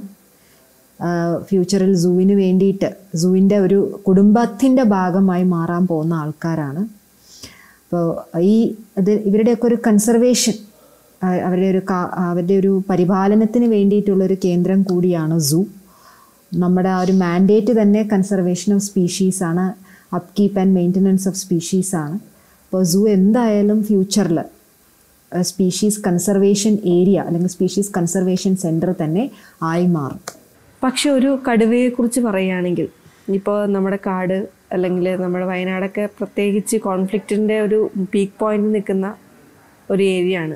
ഫ്യൂച്ചറിൽ സൂവിന് വേണ്ടിയിട്ട് സൂവിൻ്റെ ഒരു കുടുംബത്തിൻ്റെ ഭാഗമായി മാറാൻ പോകുന്ന ആൾക്കാരാണ് അപ്പോൾ ഈ ഇത് ഇവരുടെയൊക്കെ ഒരു കൺസർവേഷൻ അവരുടെ ഒരു കാ- അവരുടെ ഒരു പരിപാലനത്തിന് വേണ്ടിയിട്ടുള്ളൊരു കേന്ദ്രം കൂടിയാണ് സൂ നമ്മുടെ ആ ഒരു മാൻഡേറ്റ് തന്നെ കൺസർവേഷൻ ഓഫ് സ്പീഷീസ് ആണ് upkeep and maintenance of species ആണ് അപ്പോൾ സൂ എന്തായാലും ഫ്യൂച്ചറിൽ സ്പീഷീസ് കൺസർവേഷൻ ഏരിയ അല്ലെങ്കിൽ സ്പീഷീസ് കൺസർവേഷൻ സെൻറ്റർ തന്നെ ആയി മാറും പക്ഷെ ഒരു കടുവയെക്കുറിച്ച് പറയുകയാണെങ്കിൽ ഇപ്പോൾ നമ്മുടെ കാട് അല്ലെങ്കിൽ നമ്മുടെ വയനാടൊക്കെ പ്രത്യേകിച്ച് കോൺഫ്ലിക്റ്റിൻ്റെ ഒരു പീക്ക് പോയിന്റ് നിൽക്കുന്ന ഒരു ഏരിയ ആണ്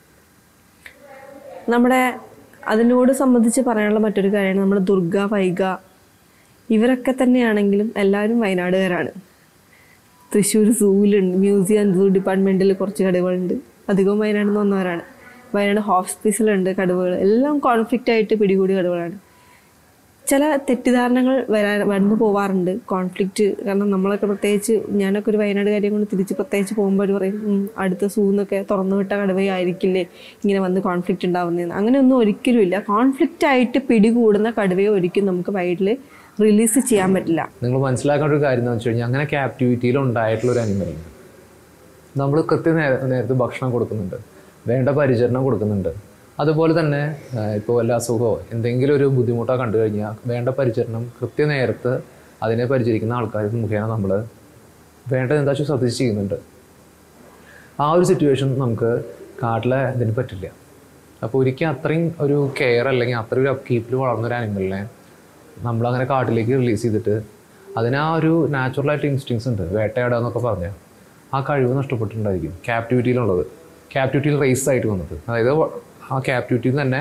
നമ്മുടെ അതിനോട് സംബന്ധിച്ച് പറയാനുള്ള മറ്റൊരു കാര്യമാണ് നമ്മുടെ ദുർഗ വൈഗ ഇവരൊക്കെ തന്നെയാണെങ്കിലും എല്ലാവരും വയനാടുകാരാണ് തൃശ്ശൂർ സൂവിലുണ്ട് മ്യൂസിയം ആൻഡ് സൂ ഡിപ്പാർട്ട്മെൻറ്റിൽ കുറച്ച് കടുവകളുണ്ട് അധികവും വയനാട്ടിൽ നിന്ന് വന്നവരാണ് വയനാട് ഹോസ്പിറ്റലുണ്ട് കടുവകൾ എല്ലാം കോൺഫ്ലിക്റ്റ് ആയിട്ട് പിടികൂടിയ കടുവകളാണ് ചില തെറ്റിദ്ധാരണകൾ വരാ വന്നു പോവാറുണ്ട് കോൺഫ്ലിക്റ്റ് കാരണം നമ്മളൊക്കെ പ്രത്യേകിച്ച് ഞാനൊക്കെ ഒരു വയനാട് കാര്യം കൊണ്ട് തിരിച്ച് പ്രത്യേകിച്ച് പോകുമ്പോൾ അവർ പറയും "ഉം, അടുത്ത സൂന്നൊക്കെ തുറന്നു വിട്ട കടുവയായിരിക്കില്ലേ ഇങ്ങനെ വന്ന് കോൺഫ്ലിക്റ്റ് ഉണ്ടാവുന്നതെന്ന് അങ്ങനെയൊന്നും ഒരിക്കലും ഇല്ല കോൺഫ്ലിക്റ്റ് ആയിട്ട് പിടികൂടുന്ന കടുവയെ ഒരിക്കലും നമുക്ക് വൈഡിൽ റിലീസ് ചെയ്യാൻ പറ്റില്ല നിങ്ങൾ മനസ്സിലാക്കേണ്ട ഒരു കാര്യം എന്ന് വെച്ച് കഴിഞ്ഞാൽ അങ്ങനെ ക്യാപ്റ്റിവിറ്റിയിൽ ഉണ്ടായിട്ടുള്ള ഒരു അനിമലാണ് നമ്മൾ കൃത്യ നേര നേരത്ത് ഭക്ഷണം കൊടുക്കുന്നുണ്ട് വേണ്ട പരിചരണം കൊടുക്കുന്നുണ്ട് അതുപോലെ തന്നെ ഇപ്പോൾ വല്ല അസുഖമോ എന്തെങ്കിലും ഒരു ബുദ്ധിമുട്ടോ കണ്ടു കഴിഞ്ഞാൽ വേണ്ട പരിചരണം കൃത്യനേരത്ത് അതിനെ പരിചരിക്കുന്ന ആൾക്കാർ മുഖേന നമ്മൾ വേണ്ടത് എന്താ വെച്ചാൽ ശ്രദ്ധിച്ച് ചെയ്യുന്നുണ്ട് ആ ഒരു സിറ്റുവേഷൻ നമുക്ക് കാട്ടിലെ ഇതിന് പറ്റില്ല അപ്പോൾ ഒരിക്കലും അത്രയും ഒരു കെയർ അല്ലെങ്കിൽ അത്രയും ഒരു അപ്കീപ്പിൽ വളർന്ന ഒരു ആനിമലിനെ നമ്മളങ്ങനെ കാട്ടിലേക്ക് റിലീസ് ചെയ്തിട്ട് അതിന് ആ ഒരു നാച്ചുറലായിട്ട് ഇൻസ്റ്റിങ്സ് ഉണ്ട് വേട്ടയാടുക എന്നൊക്കെ പറഞ്ഞാൽ ആ കഴിവ് നഷ്ടപ്പെട്ടിട്ടുണ്ടായിരിക്കും ക്യാപ്റ്റിവിറ്റിയിലുള്ളത് ക്യാപ്റ്റിവിറ്റിയിൽ റേസ് ആയിട്ട് വന്നത് അതായത് വ- ആ ക്യാപ്റ്റിവിറ്റിയിൽ തന്നെ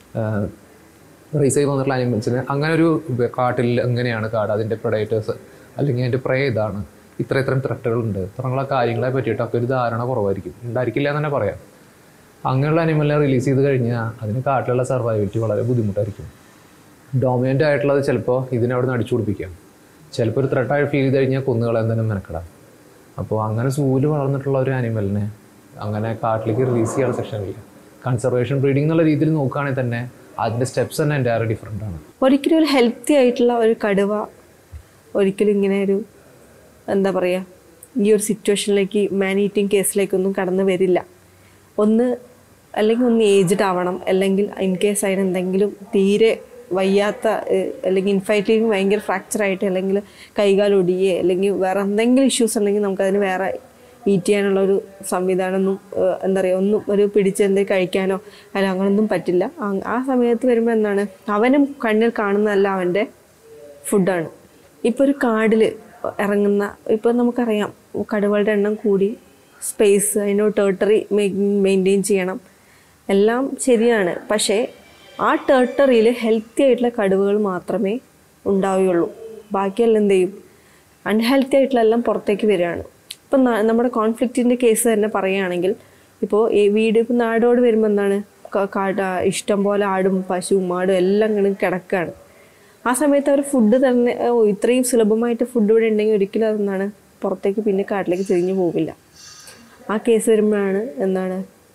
റേസ് ചെയ്ത് വന്നിട്ടുള്ള അനിമൽസിന് അങ്ങനെ ഒരു വ- കാട്ടിൽ എങ്ങനെയാണ് കാട് അതിൻ്റെ പ്രൊഡേറ്റേഴ്സ് അല്ലെങ്കിൽ അതിൻ്റെ പ്രേ ഇതാണ് ഇത്ര ഇത്രയും ത്രട്ടുകളുണ്ട് ഇത്രയുള്ള കാര്യങ്ങളെ പറ്റിയിട്ടൊക്കെ ഒരു ധാരണ കുറവായിരിക്കും ഉണ്ടായിരിക്കില്ല എന്ന് തന്നെ പറയാം അങ്ങനെയുള്ള അനിമലിനെ റിലീസ് ചെയ്ത് കഴിഞ്ഞാൽ അതിന് കാട്ടിലുള്ള സർവൈവലിറ്റി വളരെ ബുദ്ധിമുട്ടായിരിക്കും ഡോമിനൻ്റ് ആയിട്ടുള്ളത് ചിലപ്പോൾ ഇതിനെ അവിടെ നിന്ന് അടിച്ചു പിടിപ്പിക്കാം ചിലപ്പോൾ ഒരു ത്രെട്ടായി ഫീൽ ചെയ്ത് കഴിഞ്ഞാൽ കൊന്നുകളയാൻ തന്നെ മെനക്കെടാം അപ്പോൾ അങ്ങനെ സൂല് വളർന്നിട്ടുള്ള ഒരു അനിമലിനെ അങ്ങനെ കാട്ടിലേക്ക് റിലീസ് ചെയ്യാനുള്ള സെക്ഷനില്ല കൺസർവേഷൻ ബ്രീഡിംഗ് എന്നുള്ള രീതിയിൽ നോക്കുകയാണെങ്കിൽ തന്നെ അതിൻ്റെ സ്റ്റെപ്സ് തന്നെ എൻ്റെ ഡിഫറെൻ്റ് ആണ് ഒരിക്കലും ഒരു ഹെൽത്തി ആയിട്ടുള്ള ഒരു കടുവ ഒരിക്കലും ഇങ്ങനെ ഒരു എന്താ പറയുക ഈ ഒരു സിറ്റുവേഷനിലേക്ക് മാൻ ഈറ്റിംഗ് കേസിലേക്കൊന്നും കടന്നു വരില്ല ഒന്ന് അല്ലെങ്കിൽ ഒന്ന് ഏജ്ഡ് ആവണം അല്ലെങ്കിൽ ഇൻ കേസ് അതിന് എന്തെങ്കിലും തീരെ വയ്യാത്ത ഏഹ്, അല്ലെങ്കിൽ ഇൻഫൈറ്റിംഗ് ഭയങ്കര ഫ്രാക്ചർ ആയിട്ട് അല്ലെങ്കിൽ കൈകാൽ ഒടിയേ അല്ലെങ്കിൽ വേറെ എന്തെങ്കിലും ഇഷ്യൂസ് ഉണ്ടെങ്കിൽ നമുക്കതിന് വേറെ ഈറ്റ് ചെയ്യാനുള്ള ഒരു സംവിധാനമൊന്നും ഏഹ്, എന്താ പറയുക ഒന്നും ഒരു പിടിച്ച് എന്തെങ്കിലും കഴിക്കാനോ അല്ല അങ്ങനൊന്നും പറ്റില്ല ആ- ആ സമയത്ത് വരുമ്പോൾ എന്താണ് അവനും കണ്ണിൽ കാണുന്നതല്ല അവൻ്റെ ഫുഡാണ് ഇപ്പോൾ ഒരു കാടിൽ ഇറങ്ങുന്ന ഇപ്പോൾ നമുക്കറിയാം കടുവകളുടെ എണ്ണം കൂടി സ്പേസ് അതിൻ്റെ ടെറിട്ടറി മെയിൻറ്റെയിൻ ചെയ്യണം എല്ലാം ശരിയാണ് പക്ഷേ ആ ടെറിട്ടറിയിൽ ഹെൽത്തി ആയിട്ടുള്ള കടുവകൾ മാത്രമേ ഉണ്ടാവുകയുള്ളൂ ബാക്കിയെല്ലാം എന്ത് ചെയ്യും അൺഹെൽത്തി ആയിട്ടുള്ള എല്ലാം പുറത്തേക്ക് വരികയാണ് ഇപ്പം ന- നമ്മുടെ കോൺഫ്ലിക്റ്റിൻ്റെ കേസ് തന്നെ പറയുകയാണെങ്കിൽ ഇപ്പോൾ ഈ വീട് ഇപ്പം നാടോട് വരുമ്പോൾ എന്താണ് ക- കാട് ഇഷ്ടം പോലെ ആടും പശുവും മാടും എല്ലാം ഇങ്ങനെ കിടക്കുകയാണ് ആ സമയത്ത് അവർ ഫുഡ് തന്നെ ഓ ഇത്രയും സുലഭമായിട്ട് ഫുഡ് ഇവിടെ ഉണ്ടെങ്കിൽ ഒരിക്കലും അതെന്താണ് പുറത്തേക്ക് പിന്നെ കാട്ടിലേക്ക് തിരിഞ്ഞു പോകില്ല ആ കേസ് വരുമ്പോഴാണ് എന്താണ്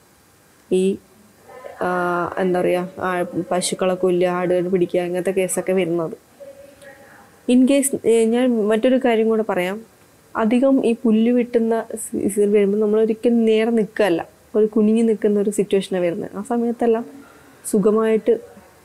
ഈ ആ, എന്താ പറയുക പശുക്കളെ കൊല്ലുക ആടുകൾ പിടിക്കുക അങ്ങനത്തെ കേസൊക്കെ വരുന്നത് ഇൻ കേസ് ഞാൻ മറ്റൊരു കാര്യം കൂടെ പറയാം അധികം ഈ പുല്ല് വെട്ടുന്ന ഇതിൽ വരുമ്പോൾ നമ്മൾ ഒരിക്കലും നേരെ നിൽക്കുകയല്ല ഒരു കുനിഞ്ഞ് നിൽക്കുന്ന ഒരു സിറ്റുവേഷനാണ് വരുന്നത് ആ സമയത്തെല്ലാം സുഖമായിട്ട്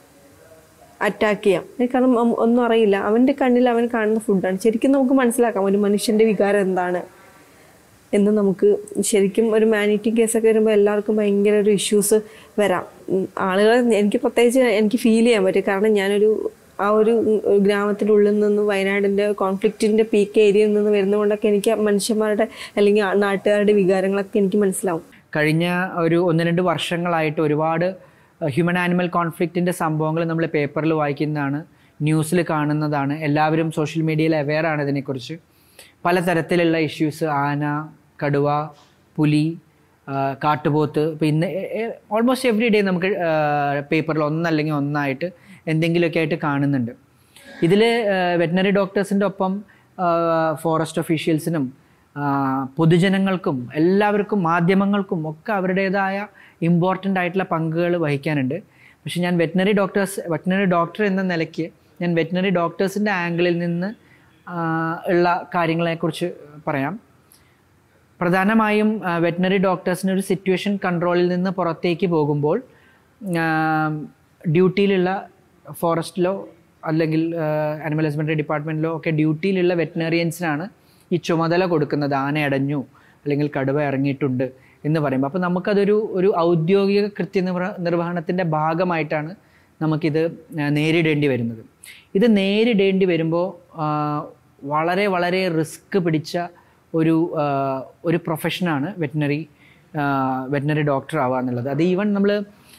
അറ്റാക്ക് ചെയ്യാം ഏ, കാരണം അം- ഒന്നും അറിയില്ല അവൻ്റെ കണ്ണിൽ അവൻ കാണുന്ന ഫുഡാണ് ശരിക്കും നമുക്ക് മനസ്സിലാക്കാം ഒരു മനുഷ്യൻ്റെ വികാരം എന്താണ് എന്ന് നമുക്ക് ശരിക്കും ഒരു മാനിറ്റിംഗ് കേസൊക്കെ വരുമ്പോൾ എല്ലാവർക്കും ഭയങ്കര ഒരു ഇഷ്യൂസ് വരാം ഉം, ആളുകളെ എനിക്ക് പ്രത്യേകിച്ച് എനിക്ക് ഫീൽ ചെയ്യാൻ പറ്റും കാരണം ഞാനൊരു ആ ഒരു ഉം, ഒരു ഗ്രാമത്തിൻ്റെ ഉള്ളിൽ നിന്ന് വയനാടിൻ്റെ കോൺഫ്ലിക്റ്റിൻ്റെ പീക്ക് ഏരിയയിൽ നിന്ന് വരുന്നതുകൊണ്ടൊക്കെ എനിക്ക് മനുഷ്യന്മാരുടെ അല്ലെങ്കിൽ ആ നാട്ടുകാരുടെ വികാരങ്ങളൊക്കെ എനിക്ക് മനസ്സിലാവും കഴിഞ്ഞ ഒരു ഒന്ന് രണ്ട് വർഷങ്ങളായിട്ട് ഒരുപാട് ഹ്യൂമൻ ആനിമൽ കോൺഫ്ലിക്റ്റിൻ്റെ സംഭവങ്ങൾ നമ്മൾ പേപ്പറിൽ വായിക്കുന്നതാണ് ന്യൂസിൽ കാണുന്നതാണ് എല്ലാവരും സോഷ്യൽ മീഡിയയിൽ അവെയർ ആണ് ഇതിനെക്കുറിച്ച് പലതരത്തിലുള്ള ഇഷ്യൂസ് ആന കടുവ പുലി ആ, കാട്ടുപോത്ത് ഇപ്പോൾ ഇന്ന് ഓൾമോസ്റ്റ് എവറി ഡേ നമുക്ക് പേപ്പറിൽ ഒന്നല്ലെങ്കിൽ ഒന്നായിട്ട് എന്തെങ്കിലുമൊക്കെ ആയിട്ട് കാണുന്നുണ്ട് ഇതിൽ വെറ്റിനറി ഡോക്ടേഴ്സിൻ്റെ ഒപ്പം ഫോറസ്റ്റ് ഒഫീഷ്യൽസിനും ആ, പൊതുജനങ്ങൾക്കും എല്ലാവർക്കും മാധ്യമങ്ങൾക്കും ഒക്കെ അവരുടേതായ ഇമ്പോർട്ടൻ്റ് ആയിട്ടുള്ള പങ്കുകൾ വഹിക്കാനുണ്ട് പക്ഷെ ഞാൻ വെറ്റിനറി ഡോക്ടേഴ്സ് വെറ്റിനറി ഡോക്ടർ എന്ന നിലയ്ക്ക് ഞാൻ വെറ്റിനറി ഡോക്ടേഴ്സിൻ്റെ ആംഗിളിൽ നിന്ന് ആ, ഉള്ള കാര്യങ്ങളെക്കുറിച്ച് പറയാം പ്രധാനമായും വെറ്റിനറി ഡോക്ടേഴ്സിന് ഒരു സിറ്റുവേഷൻ കൺട്രോളിൽ നിന്ന് പുറത്തേക്ക് പോകുമ്പോൾ ആ, ഡ്യൂട്ടിയിലുള്ള ഫോറസ്റ്റിലോ അല്ലെങ്കിൽ അനിമൽ ഹസ്ബൻഡറി ഡിപ്പാർട്ട്മെൻറ്റിലോ ഒക്കെ ഡ്യൂട്ടിയിലുള്ള വെറ്റിനറിയൻസിനാണ് ഈ ചുമതല കൊടുക്കുന്നത് ആന അടഞ്ഞു അല്ലെങ്കിൽ കടുവ ഇറങ്ങിയിട്ടുണ്ട് എന്ന് പറയുമ്പോൾ അപ്പോൾ നമുക്കതൊരു ഒരു ഔദ്യോഗിക കൃത്യനിർവ നിർവഹണത്തിൻ്റെ ഭാഗമായിട്ടാണ് നമുക്കിത് ആ, നേരിടേണ്ടി വരുന്നത് ഇത് നേരിടേണ്ടി വരുമ്പോൾ ആ, വളരെ വളരെ റിസ്ക് പിടിച്ച ഒരു ആ, ഒരു പ്രൊഫഷനാണ് വെറ്റിനറി വെറ്റിനറി ഡോക്ടർ ആവുക എന്നുള്ളത് അത് ഈവൻ നമ്മൾ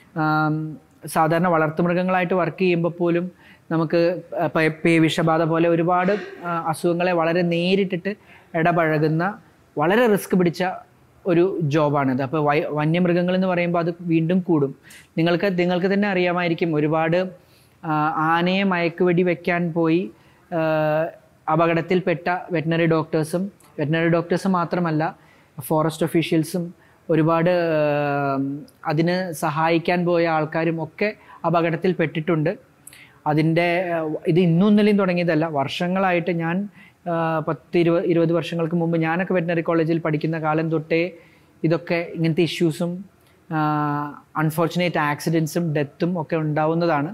സാധാരണ വളർത്തുമൃഗങ്ങളായിട്ട് വർക്ക് ചെയ്യുമ്പോൾ പോലും നമുക്ക് പ- പേ വിഷബാധ പോലെ ഒരുപാട് ആ, അസുഖങ്ങളെ വളരെ നേരിട്ടിട്ട് ഇടപഴകുന്ന വളരെ റിസ്ക് പിടിച്ച ഒരു ജോബാണിത് അപ്പോൾ വൈ വന്യമൃഗങ്ങൾ എന്ന് പറയുമ്പോൾ അത് വീണ്ടും കൂടും നിങ്ങൾക്ക് നിങ്ങൾക്ക് തന്നെ അറിയാമായിരിക്കും ഒരുപാട് ആ, ആനയെ മയക്കുവെടി വെക്കാൻ പോയി ആ, അപകടത്തിൽപ്പെട്ട വെറ്റിനറി ഡോക്ടേഴ്സും വെറ്റിനറി ഡോക്ടേഴ്സ് മാത്രമല്ല ഫോറസ്റ്റ് ഒഫീഷ്യൽസും ഒരുപാട് ആ, അതിന് സഹായിക്കാൻ പോയ ആൾക്കാരും ഒക്കെ അപകടത്തിൽപ്പെട്ടിട്ടുണ്ട് അതിൻ്റെ ആ, ഇത് ഇന്നും ഇന്നലെയും തുടങ്ങിയതല്ല വർഷങ്ങളായിട്ട് ഞാൻ ആ, പത്ത് ഇരുപത് ഇരുപത് വർഷങ്ങൾക്ക് മുമ്പ് ഞാനൊക്കെ വെറ്റിനറി കോളേജിൽ പഠിക്കുന്ന കാലം തൊട്ടേ ഇതൊക്കെ ഇങ്ങനത്തെ ഇഷ്യൂസും അൺഫോർച്ചുനേറ്റ് ആക്സിഡൻസും ഡെത്തും ഒക്കെ ഉണ്ടാവുന്നതാണ്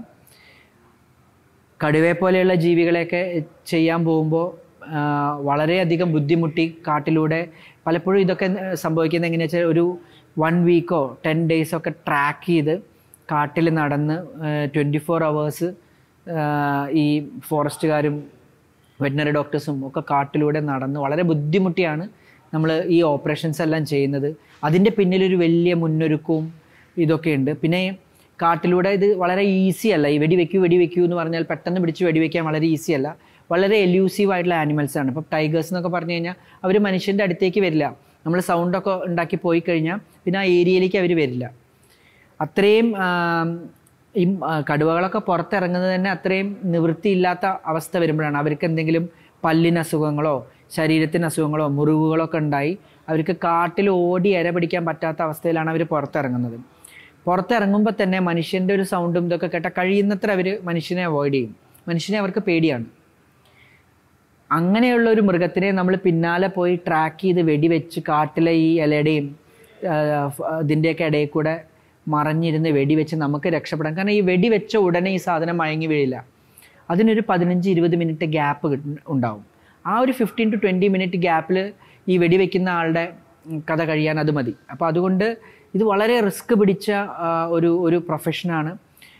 കടുവയെ പോലെയുള്ള ജീവികളെയൊക്കെ ചെയ്യാൻ പോകുമ്പോൾ വളരെയധികം ബുദ്ധിമുട്ടി കാട്ടിലൂടെ പലപ്പോഴും ഇതൊക്കെ സംഭവിക്കുന്നത് എങ്ങനെയാ വെച്ചാൽ ഒരു വൺ വീക്കോ ടെൻ ഡേയ്സോ ഒക്കെ ട്രാക്ക് ചെയ്ത് കാട്ടിൽ നടന്ന് ട്വൻറ്റി ഫോർ അവേഴ്സ് ഈ ഫോറസ്റ്റുകാരും വെറ്റിനറി ഡോക്ടേഴ്സും ഒക്കെ കാട്ടിലൂടെ നടന്ന് വളരെ ബുദ്ധിമുട്ടിയാണ് നമ്മൾ ഈ ഓപ്പറേഷൻസ് എല്ലാം ചെയ്യുന്നത് അതിൻ്റെ പിന്നിലൊരു വലിയ മുന്നൊരുക്കവും ഇതൊക്കെ ഉണ്ട് പിന്നെ കാട്ടിലൂടെ ഇത് വളരെ ഈസി അല്ല ഈ വെടി വെക്കൂ വെടി വെക്കൂ എന്ന് പറഞ്ഞാൽ പെട്ടെന്ന് പിടിച്ച് വെടി വെക്കാൻ വളരെ ഈസി അല്ല വളരെ എല്യൂസീവ് ആയിട്ടുള്ള ആനിമൽസ് ആണ് ഇപ്പം ടൈഗേഴ്സ് എന്നൊക്കെ പറഞ്ഞു കഴിഞ്ഞാൽ അവർ മനുഷ്യൻ്റെ അടുത്തേക്ക് വരില്ല നമ്മൾ സൗണ്ടൊക്കെ ഉണ്ടാക്കി പോയി കഴിഞ്ഞാൽ പിന്നെ ആ ഏരിയയിലേക്ക് അവർ വരില്ല അത്രയും ആം, ഈ ആ, കടുവകളൊക്കെ പുറത്തിറങ്ങുന്നത് തന്നെ അത്രയും നിവൃത്തിയില്ലാത്ത അവസ്ഥ വരുമ്പോഴാണ് അവർക്ക് എന്തെങ്കിലും പല്ലിന് അസുഖങ്ങളോ ശരീരത്തിന് അസുഖങ്ങളോ മുറിവുകളോ ഒക്കെ ഉണ്ടായി അവർക്ക് കാട്ടിൽ ഓടി ഇര പിടിക്കാൻ പറ്റാത്ത അവസ്ഥയിലാണ് അവർ പുറത്തിറങ്ങുന്നത് പുറത്തിറങ്ങുമ്പോൾ തന്നെ മനുഷ്യൻ്റെ ഒരു സൗണ്ടും ഇതൊക്കെ കേട്ടാൽ കഴിയുന്നത്ര അവർ മനുഷ്യനെ അവോയ്ഡ് ചെയ്യും മനുഷ്യനെ അവർക്ക് പേടിയാണ് അങ്ങനെയുള്ള ഒരു മൃഗത്തിനെ നമ്മൾ പിന്നാലെ പോയി ട്രാക്ക് ചെയ്ത് വെടിവെച്ച് കാട്ടിലെ ഈ ഇലയുടെയും ഇതിൻ്റെയൊക്കെ ഇടയിൽ കൂടെ മറഞ്ഞിരുന്ന് വെടിവെച്ച് നമുക്ക് രക്ഷപ്പെടാം കാരണം ഈ വെടിവെച്ച ഉടനെ ഈ സാധനം മയങ്ങി വീഴില്ല അതിനൊരു പതിനഞ്ച് ഇരുപത് മിനിറ്റ് ഗ്യാപ്പ് ഉണ്ടാവും ആ ഒരു ഫിഫ്റ്റീൻ ടു ട്വൻറ്റി മിനിറ്റ് ഗ്യാപ്പിൽ ഈ വെടിവെക്കുന്ന ആളുടെ ഉം, കഥ കഴിയാൻ അത് മതി അപ്പോൾ അതുകൊണ്ട് ഇത് വളരെ റിസ്ക് പിടിച്ച ആ, ഒരു ഒരു പ്രൊഫഷനാണ്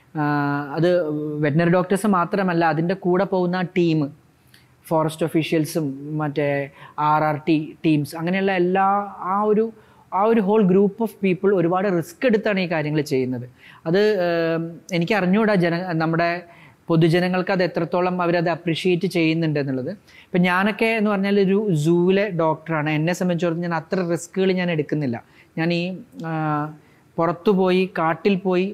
അത് വെറ്റിനറി ഡോക്ടേഴ്സ് മാത്രമല്ല അതിൻ്റെ കൂടെ പോകുന്ന ടീം ഫോറസ്റ്റ് ഒഫീഷ്യൽസും മറ്റേ ആർ ആർ ടി ടീംസ് അങ്ങനെയുള്ള എല്ലാ ആ ഒരു ആ ഒരു ഹോൾ ഗ്രൂപ്പ് ഓഫ് പീപ്പിൾ ഒരുപാട് റിസ്ക് എടുത്താണ് ഈ കാര്യങ്ങൾ ചെയ്യുന്നത് അത് ഏം, എനിക്ക് അറിഞ്ഞുകൂടാ ജന നമ്മുടെ പൊതുജനങ്ങൾക്ക് അത് എത്രത്തോളം അവരത് അപ്രിഷിയേറ്റ് ചെയ്യുന്നുണ്ട് എന്നുള്ളത് ഇപ്പം ഞാനൊക്കെ എന്ന് പറഞ്ഞാൽ ഒരു സൂവിലെ ഡോക്ടറാണ് എന്നെ സംബന്ധിച്ചിടത്തോളം ഞാൻ അത്ര റിസ്ക്കുകൾ ഞാൻ എടുക്കുന്നില്ല ഞാൻ ഈ ആ, പുറത്തു പോയി കാട്ടിൽ പോയി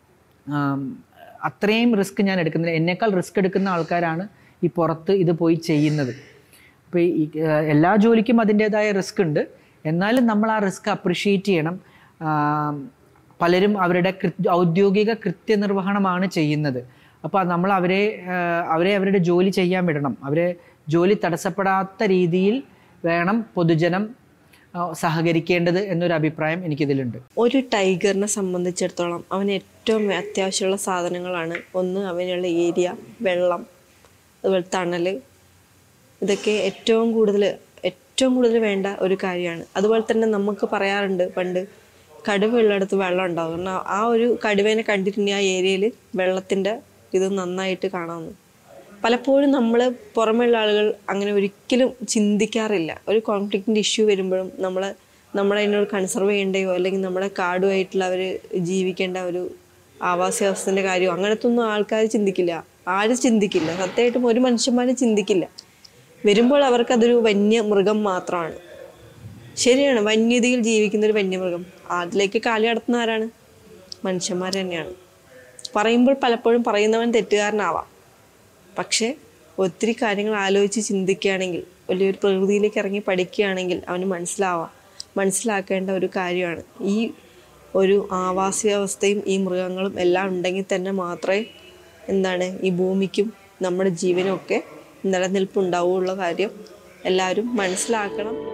ആം, അത്രയും റിസ്ക് ഞാൻ എടുക്കുന്നില്ല എന്നേക്കാൾ റിസ്ക് എടുക്കുന്ന ആൾക്കാരാണ് ഈ പുറത്ത് ഇത് പോയി ചെയ്യുന്നത് അപ്പോൾ ഈ ആ, എല്ലാ ജോലിക്കും അതിൻ്റേതായ റിസ്ക് ഉണ്ട് എന്നാലും നമ്മൾ ആ റിസ്ക് അപ്രിഷിയേറ്റ് ചെയ്യണം ആം, പലരും അവരുടെ കൃത്യ ഔദ്യോഗിക കൃത്യനിർവഹണമാണ് ചെയ്യുന്നത് അപ്പോൾ നമ്മൾ അവരെ ആ, അവരെ അവരുടെ ജോലി ചെയ്യാൻ വിടണം അവരെ ജോലി തടസ്സപ്പെടാത്ത രീതിയിൽ വേണം പൊതുജനം ആ, സഹകരിക്കേണ്ടത് എന്നൊരു അഭിപ്രായം എനിക്കിതിലുണ്ട് ഒരു ടൈഗറിനെ സംബന്ധിച്ചിടത്തോളം അവന് ഏറ്റവും അത്യാവശ്യമുള്ള സാധനങ്ങളാണ് ഒന്ന് അവനുള്ള ഏരിയ വെള്ളം അതുപോലെ തണൽ ഇതൊക്കെ ഏറ്റവും കൂടുതൽ ഏറ്റവും കൂടുതൽ വേണ്ട ഒരു കാര്യമാണ് അതുപോലെ തന്നെ നമുക്ക് പറയാറുണ്ട് പണ്ട് കടുവ ഉള്ളിടത്ത് വെള്ളം ഉണ്ടാവും കാരണം ആ ഒരു കടുവേനെ കണ്ടിട്ടുണ്ടെങ്കിൽ ആ ഏരിയയിൽ വെള്ളത്തിൻ്റെ ഇത് നന്നായിട്ട് കാണാമെന്ന് പലപ്പോഴും നമ്മൾ പുറമെയുള്ള ആളുകൾ അങ്ങനെ ഒരിക്കലും ചിന്തിക്കാറില്ല ഒരു കോൺഫ്ലിക്റ്റിൻ്റെ ഇഷ്യൂ വരുമ്പോഴും നമ്മൾ നമ്മളതിനോട് കൺസർവ് ചെയ്യേണ്ടയോ അല്ലെങ്കിൽ നമ്മുടെ കാടുമായിട്ടുള്ള അവർ ജീവിക്കേണ്ട ഒരു ആവാസവ്യവസ്ഥൻ്റെ കാര്യമോ അങ്ങനത്തെ ഒന്നും ആൾക്കാർ ചിന്തിക്കില്ല ആരും ചിന്തിക്കില്ല സത്യമായിട്ടും ഒരു മനുഷ്യന്മാരും ചിന്തിക്കില്ല വരുമ്പോൾ അവർക്കതൊരു വന്യമൃഗം മാത്രമാണ് ശരിയാണ് വന്യതയിൽ ജീവിക്കുന്ന ഒരു വന്യമൃഗം അതിലേക്ക് കാലി കടത്തുന്ന ആരാണ് മനുഷ്യന്മാർ തന്നെയാണ് പറയുമ്പോൾ പലപ്പോഴും പറയുന്നവൻ തെറ്റുകാരനാവാം പക്ഷേ ഒത്തിരി കാര്യങ്ങൾ ആലോചിച്ച് ചിന്തിക്കുകയാണെങ്കിൽ വലിയൊരു പ്രകൃതിയിലേക്ക് ഇറങ്ങി പഠിക്കുകയാണെങ്കിൽ അവന് മനസ്സിലാവാം മനസ്സിലാക്കേണ്ട ഒരു കാര്യമാണ് ഈ ഒരു ആവാസ വ്യവസ്ഥയും ഈ മൃഗങ്ങളും എല്ലാം ഉണ്ടെങ്കിൽ തന്നെ മാത്രമേ എന്താണ് ഈ ഭൂമിക്കും നമ്മുടെ ജീവനും ഒക്കെ നിലനിൽപ്പുണ്ടാവുള്ള കാര്യം എല്ലാവരും മനസ്സിലാക്കണം